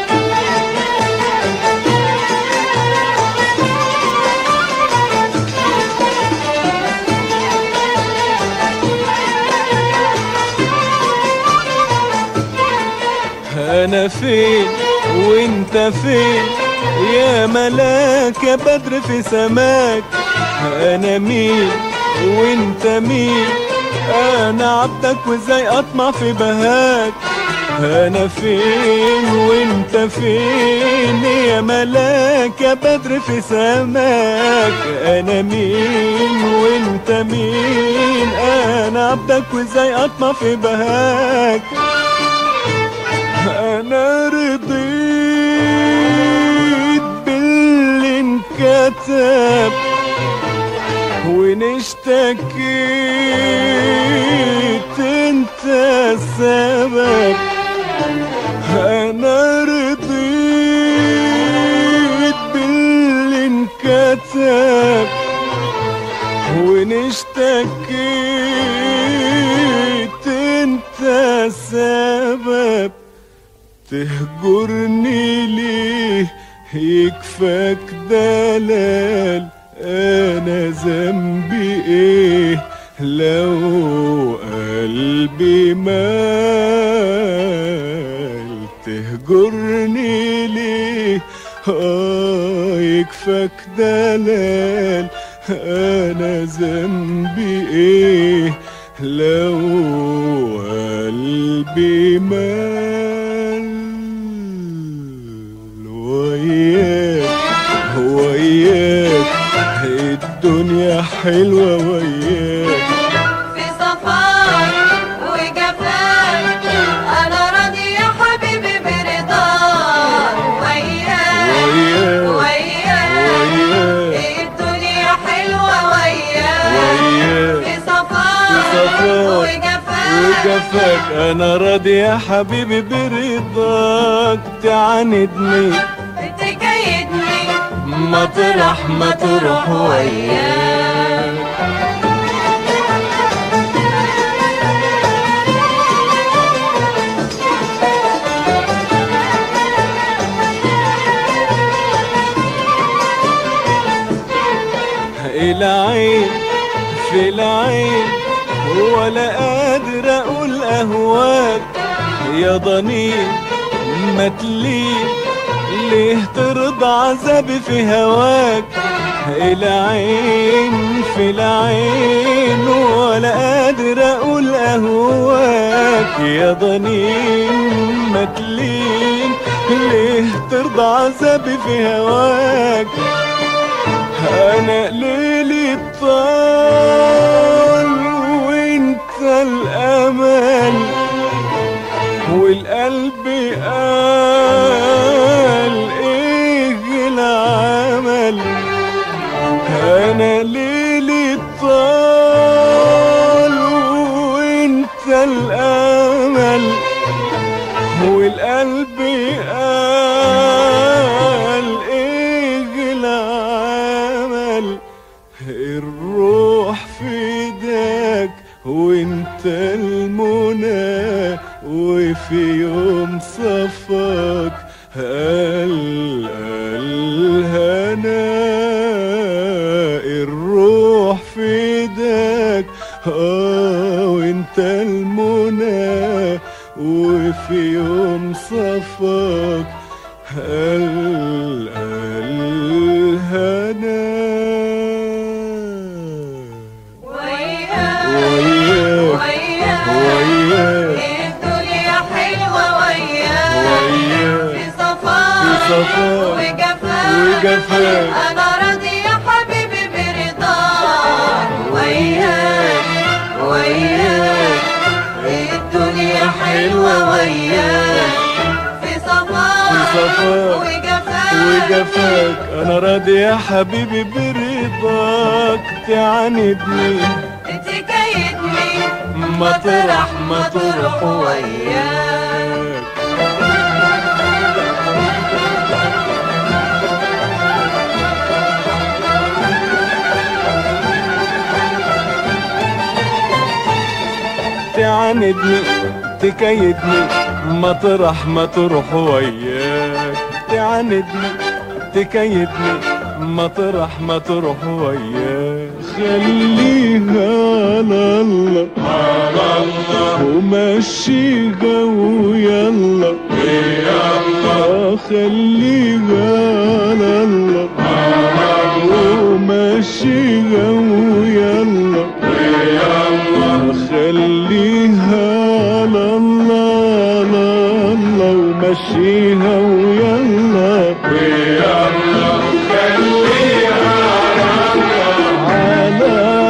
انا فين وانت فين يا ملاك يا بدر في سماك انا مين وانت مين انا عبدك وازاي اطمع في بهاك انا فين وانت فين يا ملاك يا بدر في سماك انا مين وانت مين انا عبدك وازاي اطمع في بهاك انا رضيت باللي انكتب وان اشتكيت انت السبب انا رضيت باللي انكتب وان اشتكيت انت السبب تهجرني ليه يكفاك دلال انا ذنبي ايه لو قلبي مال تهجرني ليه اه يكفاك دلال انا ذنبي ايه لو قلبي مال وياك وياك الدنيا حلوة وياك في صفاك وجفاك انا راضي يا حبيبي برضاك وياك وياك وياك وياك الدنيا حلوة وياك وياك في صفاك في صفاك وجفاك وجفاك انا راضي يا حبيبي برضاك تعاندني تكيدني مطرح ما تروح وياك العين ولا قادر اقول اهواك يا ضنين ما تلين ليه ترضى عذابي في هواك العين في العين ولا قادر اقول اهواك يا ضنين ما تلين ليه ترضى عذابي في هواك انا ليلي طال وانت الامل والقلب قال ايه العمل انا ليلي طال وانت الامل والقلب قال ايه العمل الروح في ايدك وانت المنى وفي يوم صفاك قال الهنا الروح في ايدك اه وانت المنى وفي يوم صفاك قال الهنا وياك وياك وياك وياك الدنيا حلوة وياك وياك في صفاك في صفاك وجفاك وجفاك. أنا راضي يا حبيبي برضاك وياك وياك الدنيا حلوة وياك في صفاك في صفاك وجفاك وجفاك انا راضي يا حبيبي برضاك تعاندني تكيدني مطرح ما تروح وياك تعاندني تكيدني مطرح ما تروح وياك تعاندني تكيدني مطرح ما تروح وياك خليها على الله على الله ومشيها ويلا ويلا خليها على الله ومشيها ويلا خليها على الله على الله ومشيها ويلا على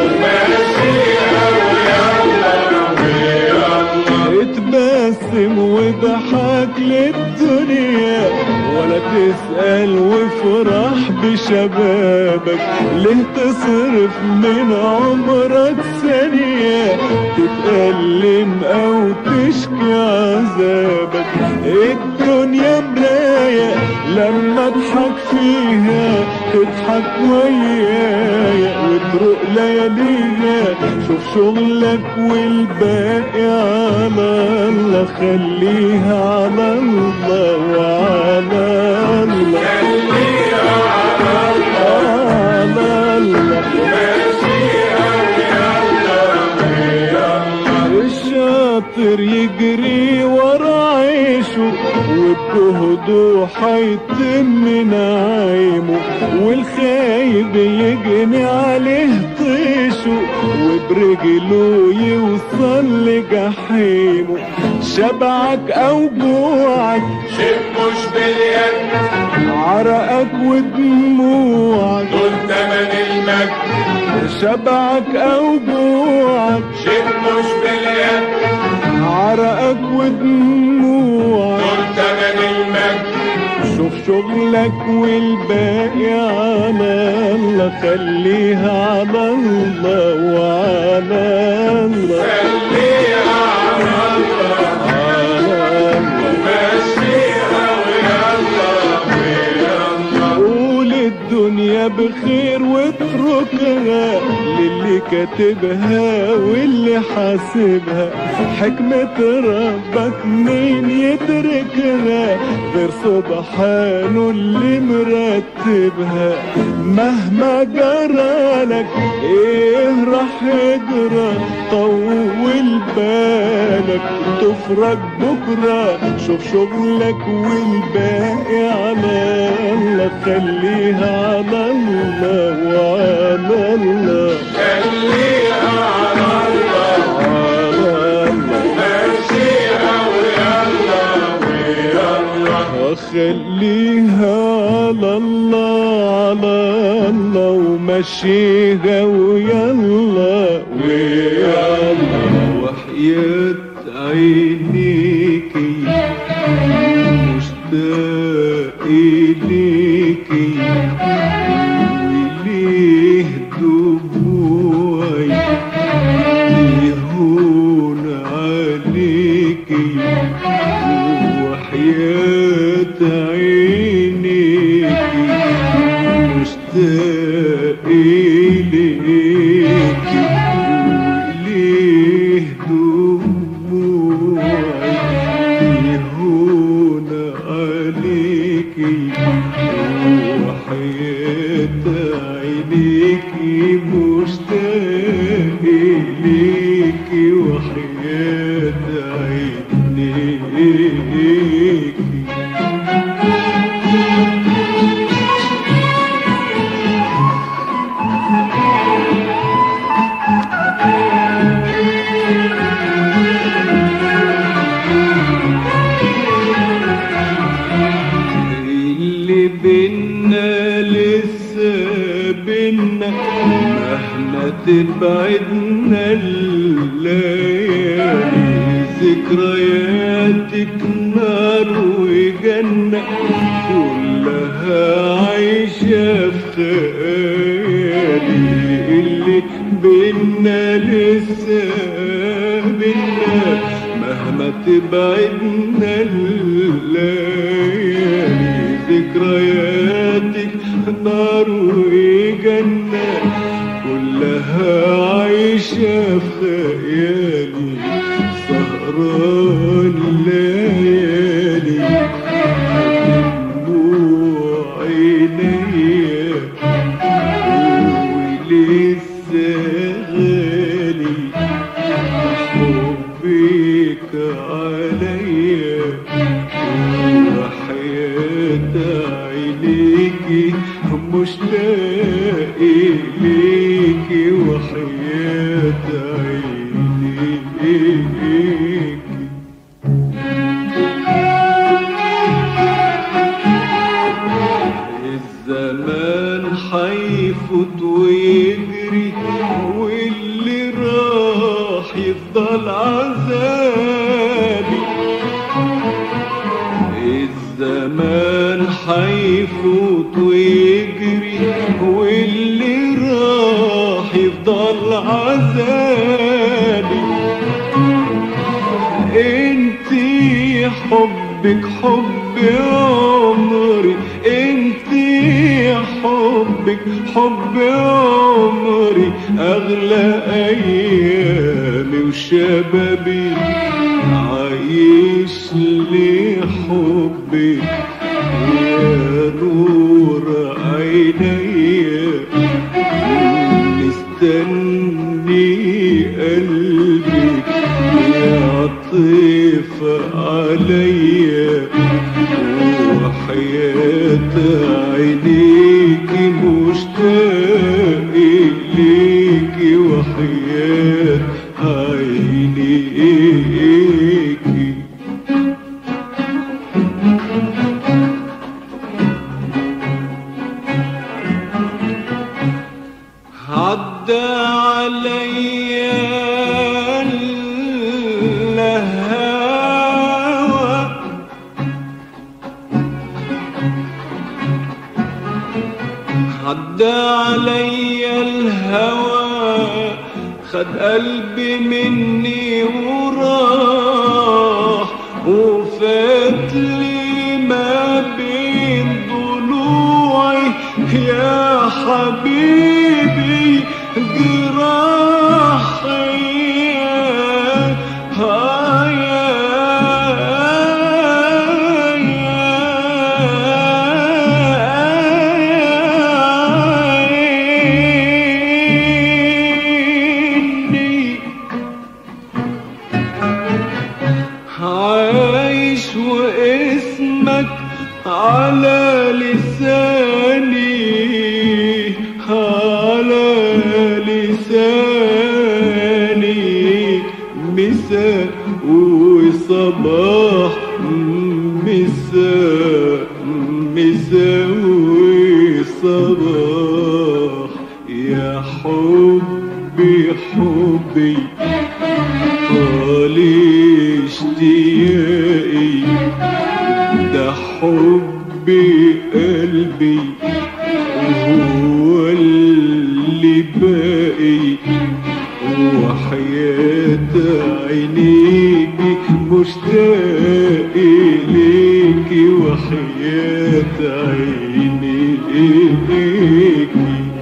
الله اتبسم وضحك للدنيا ولا تسأل وافرح بشبابك ليه تصرف من عمرك ثانية تتألم أو تشكي عذابك الدنيا مراية لما اضحك فيها تضحك ويايا وتروق لياليها شوف شغلك والباقي على الله خليها على الله وعلى الله خليها على الله الشاطر يجري ورا عيشه وبجهده حيتم نعيمه والخايب يجني عليه طيشه وبرجله يوصل لجحيمه شبعك او جوعك شيء مش باليد عرقك ودموعك دول تمن المجد شبعك او جوعك شيء مش باليد عرقك ودموعك دول تمن المجد شوف شغلك والباقي على الله خليها على الله وعلى الله خليها على الله على الله مشيها ويلا ويلا قول الدنيا بخير واتركها للي اللي كاتبها واللي حاسبها حكمة ربك مين يدركها غير سبحانه اللي مرتبها مهما جرالك ايه راح يجرى طول بالك تفرج بكرة شوف شغلك والباقي على الله خليها على الله وعلى الله خليها على الله على الله مشيها ويلا ويلا خليها على الله على الله ومشيها ويلا ويلا وحياة عينيكي مشتاق إليكي وليه دموعي يهون عليكي وحياة عينيكي مشتاق إليكي وليه دموعي يهون عليكي وحياة عينيكي مشتاق إليكي وحياة عينيكي اللي بينا لسه بينا مهما تبعدنا الليالي ذكرياتك نار وجنة كلها عايشة في خيالي اللي بينا لسه بينا مهما تبعدنا الليالي ذكرياتك نار وجنة كلها عايشة في خيالي سهران ليالي دموع عينيا ولسه غالي حبك عليا وحياة عينيكي مشتاق إليكي وحياة عينيكي الزمان حيفوت ويجري واللي راح يفضل عذابي الزمان حيفوت ويجري واللي راح يفضل عذابي انتي حبك حب عمري انتي حبك حب عمري اغلى ايامي وشبابي عايش لحبك يا نور عينيا مستني قلبك يعطف عليا وحياة عينيكي مشتاق إليكي وحياة عينيكي عدى عليا الهوى عدى عليا الهوى خد قلبي مني وراح وفات لي ما بين ضلوعي يا حبيبي جراح صباح مساء مساوي صباح يا حبي حبي طال اشتياقي ده حبي قلبي وهو اللي باقي وحياة عينيكي مشتاق ليكي وحياة عينيكي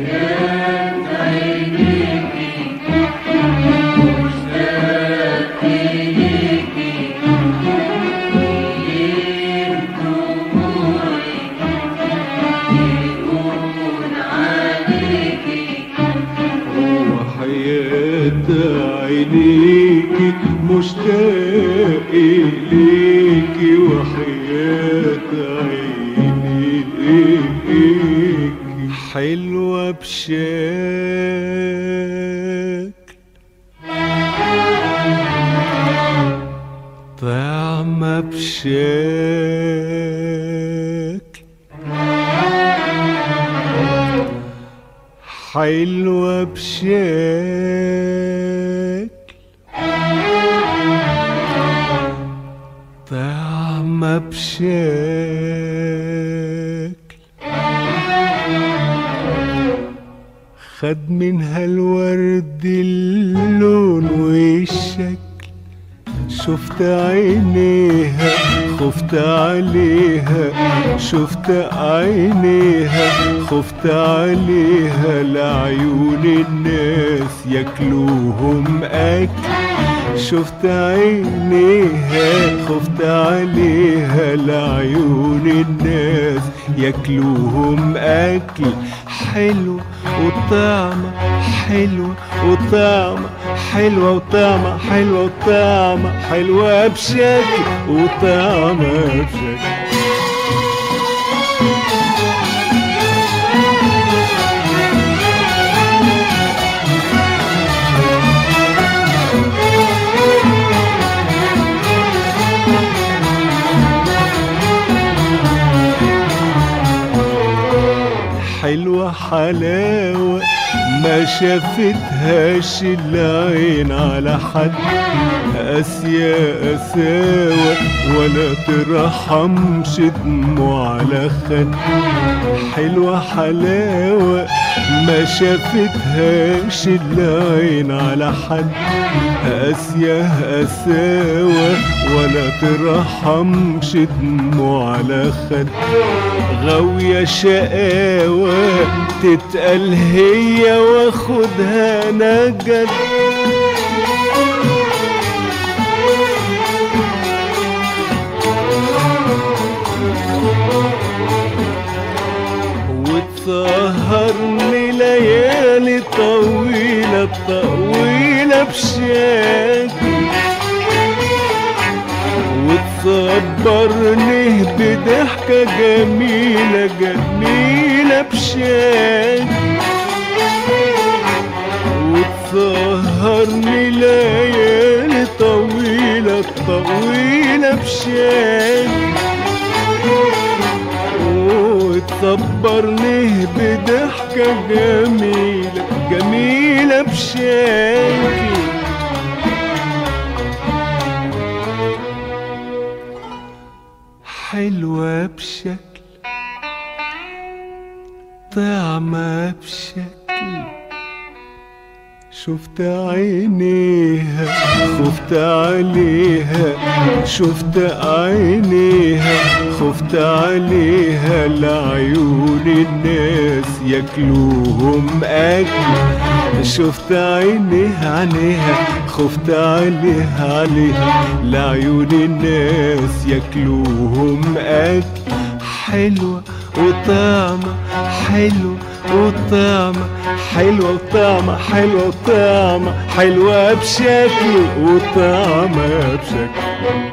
وحياة عينيكي مشتاق ليكي وحياة عينيكي حلوة بشكل طعمة بشكل حلوة بشكل طعمة بشكل خد منها الورد اللون والشكل شفت عينيها خفت عليها شفت عينيها خفت عليها لعيون الناس ياكلوهم اكل شفت عينيها خفت عليها لعيون الناس ياكلوهم اكل حلو وطعمة حلوة وطعمة حلوة وطعمة حلوة وطعمة حلوة بشكل وطعمة بشكل حلوة حلاوة ما شافتهاش العين على حد قاسية قساوة ولا ترحمش دموع على خد حلوة حلاوة ما شافتهاش العين على حد قاسية قساوة ولا ترحمش دموع على خد غاوية شقاوة تتقال هي واخدها نجد وتسهرني ليالي طويلة طويلة بشكل وتصبرني بضحكة جميلة جميلة بشكل وتسهرني ليالي طويلة طويلة بشكل وتصبرني بضحكة جميلة جميلة بشكل حلوة بشكل طعمة بشكل شفت عينيها خفت عليها شفت عينيها خفت عليها لعيون الناس ياكلوهم اكل شفت عينيها عينيها خفت عليها عليها لعيون الناس ياكلوهم اكل حلوة وطعمة حلوة وطعمة حلوة وطعمة حلوة وطعمة حلوة بشكل وطعمة بشكل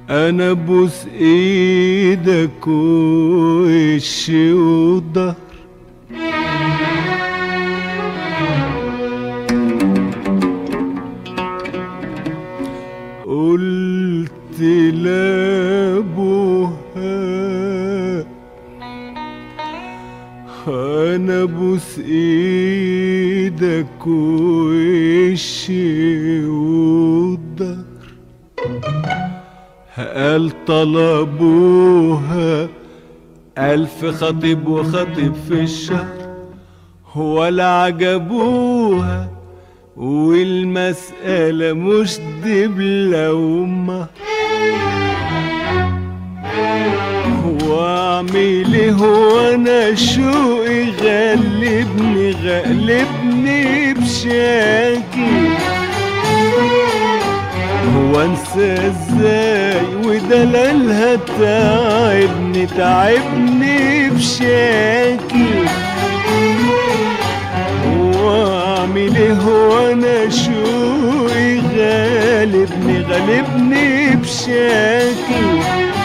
انا بوس ايدك وش وضهر قلت لابوها انا بوس ايدك وش وضهر قال طلبوها ألف خطيب وخطيب في الشهر ولا عجبوها والمسألة مش دبلة وما واعمل ايه وانا شوقي غلبني غلبني بشاكي هو انسى ازاي ودلالها تعبني تعبني بشاكي واعمل ايه وانا شوقي غالبني غالبني بشاكي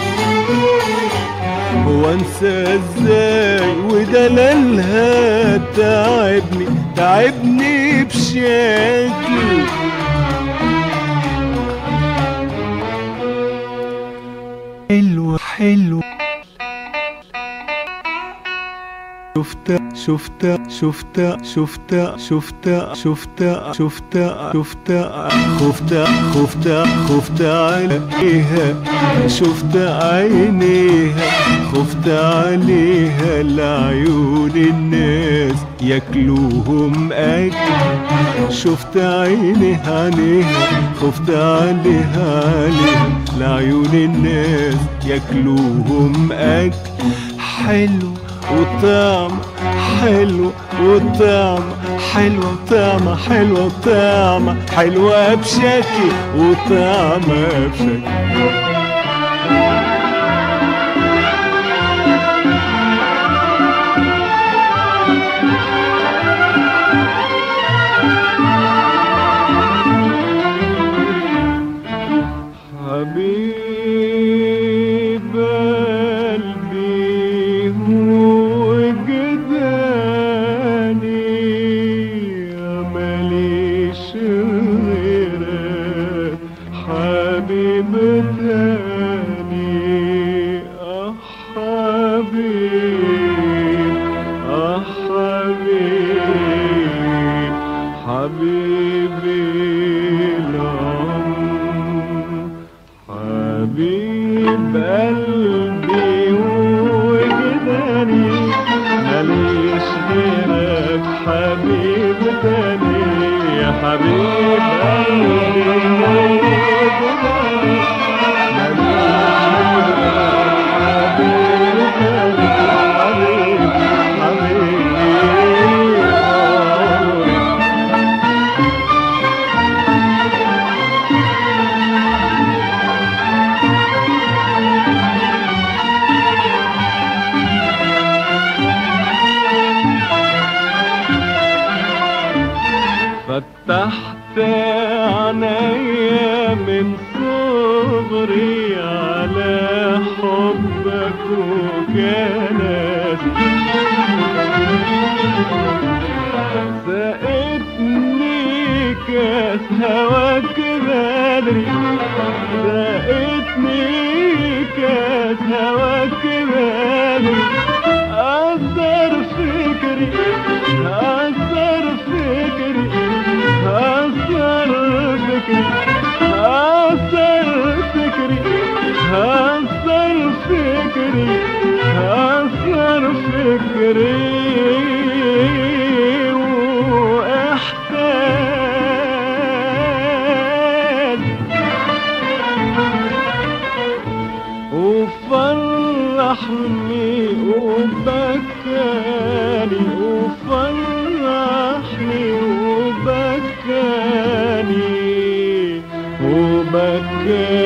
هو انسى ازاي ودلالها تعبني تعبني بشاكي حلو حلو شفت شفت شفت شفت شفت شفت شفت شفت خفت خفت خفت عليها شفت عينيها خفت عليها لعيون الناس ياكلوهم اكل شفت عينيها عينيها خفت عليها عليها لعيون الناس ياكلوهم اكل حلو وطعم حلو وطعم حلوة وطعمة حلوة وطعمة حلوة بشكل وطعمة بشكل حبيب قلبي وجداني ماليش غيرك حبيب تاني اه حبيب اه حبيب حبيبي العمر حبيب قلبي وجداني ماليش غيرك حبيب تاني يا حبيب قلبي وجداني ماليش غيرك حبيب تاني حبيب حبيب عمري فتحت عينيا من صغري على حبك وكنادي سقتني كاس هواك بدري سقتني كاس هواك بدري أثر فكري أثر فكري أثر فكري أثر فكري أثر فكري أثر فكري واحتاج وفرحني وبكاني وفرحني وبكاني وبكاني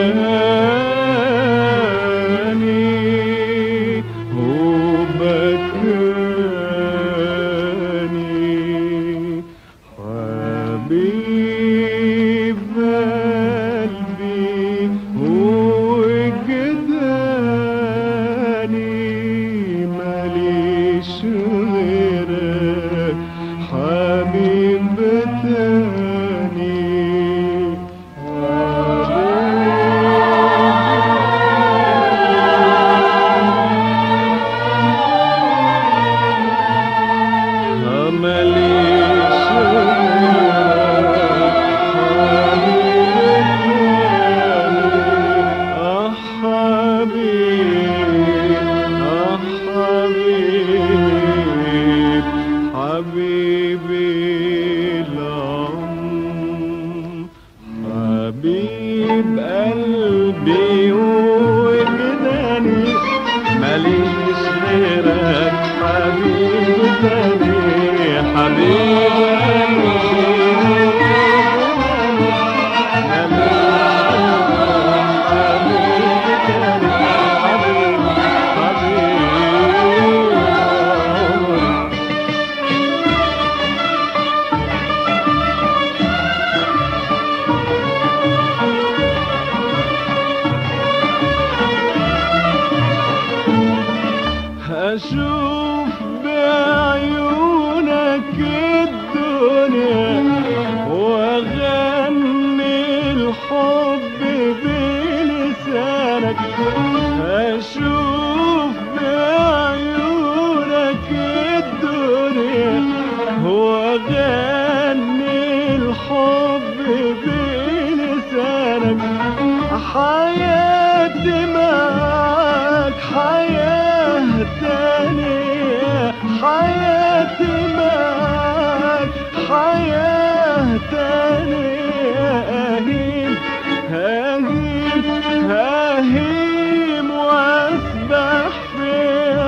حياتي معاك حياة تانية حياتي معاك حياة تانية أهيم ههيم ههيم وأسبح في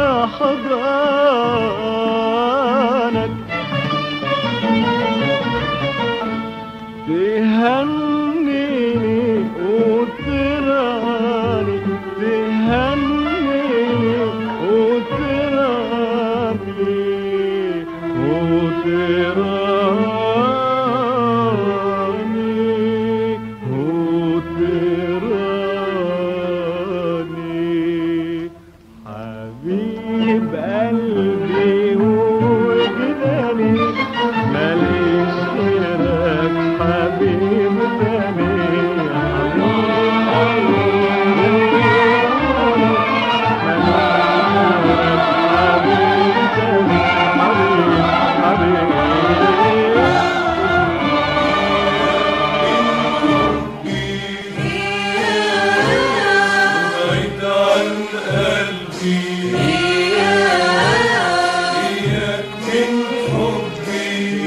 حضانك تهنيني وتراني تهنيني وتراني وتراني وتراني حبيب قلبي وجداني ماليش غيرك حبيب تاني بعيد عن قلبي إياك من حبي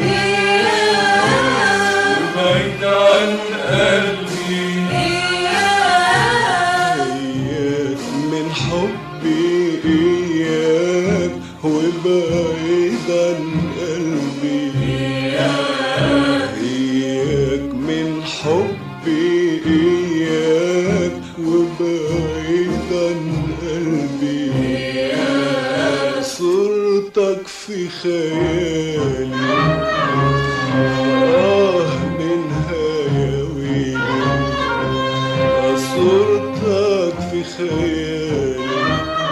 بعيد عن قلبي إياك من حبي إياك وبعيد عن قلبي إياك من حبي إياك وبعيد عن قلبي صورتك في خيالي آه منها يا ويلي صورتك في خيالي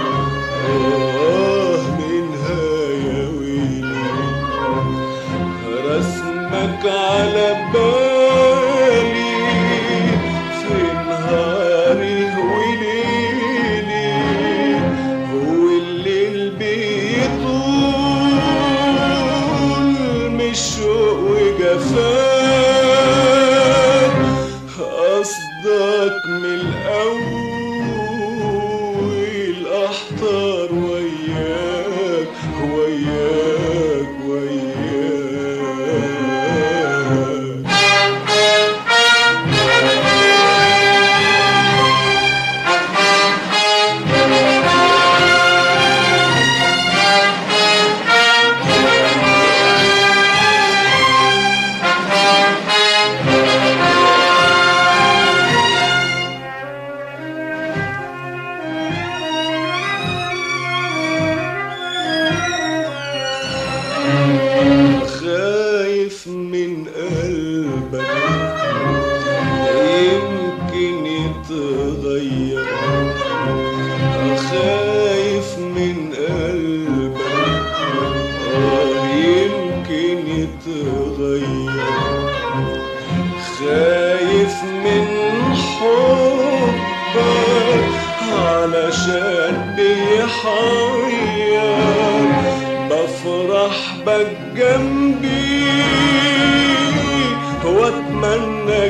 آه منها يا ويلي رسمك على بالي في نهاري وليلي والليل بيطول من الشوق وجفاك قصدك من الأول أحضر وياك وياك وياك خايف من قلبك يمكن يتغير خايف من قلبك آه يمكن يتغير خايف من حبك علشان بيحير بفرح بك جنبي واتمنى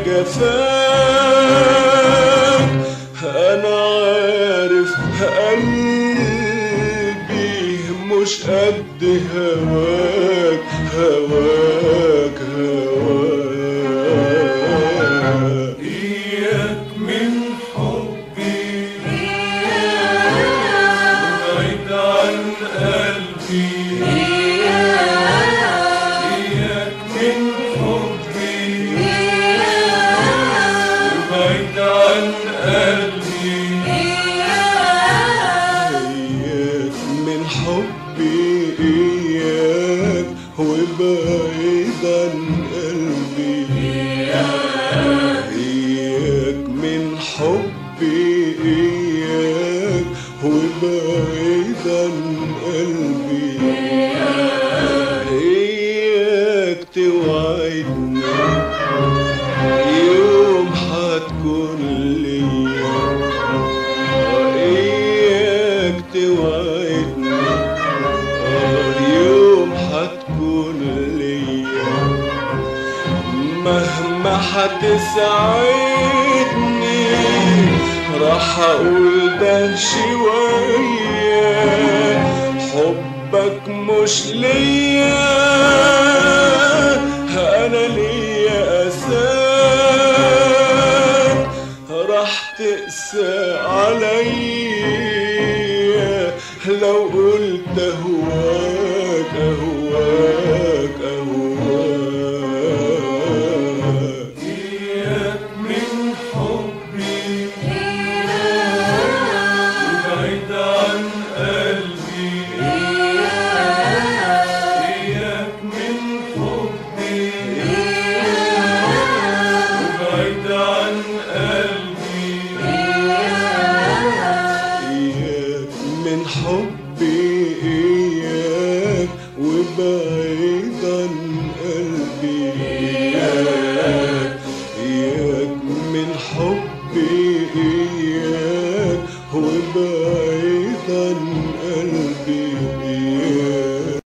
جفاك انا عارف قلبي مش قد هواك هواك هواك إياك من حبي بعيد عن قلبي إياك من حبي بعيد عن قلبي إياك من حبي إياك وبعيد عن قلبي إياك من حبي إياك وبعيد عن قلبي إياك توعدني يوم حتكون ليا إياك توعدني آه يوم حتكون ليا مهما حتسعدني هقول ده شوية حبك مش ليا انا ليا اساك راح تقسى عليا لو قلت اهواك اهواك اهواك إياك من حبي بعيد عن قلبي إياك من حبي بعيد عن قلبي إياك من حبي إياك وبعيد عن قلبي إياك إياك من حبي إياك وبعيد عن قلبي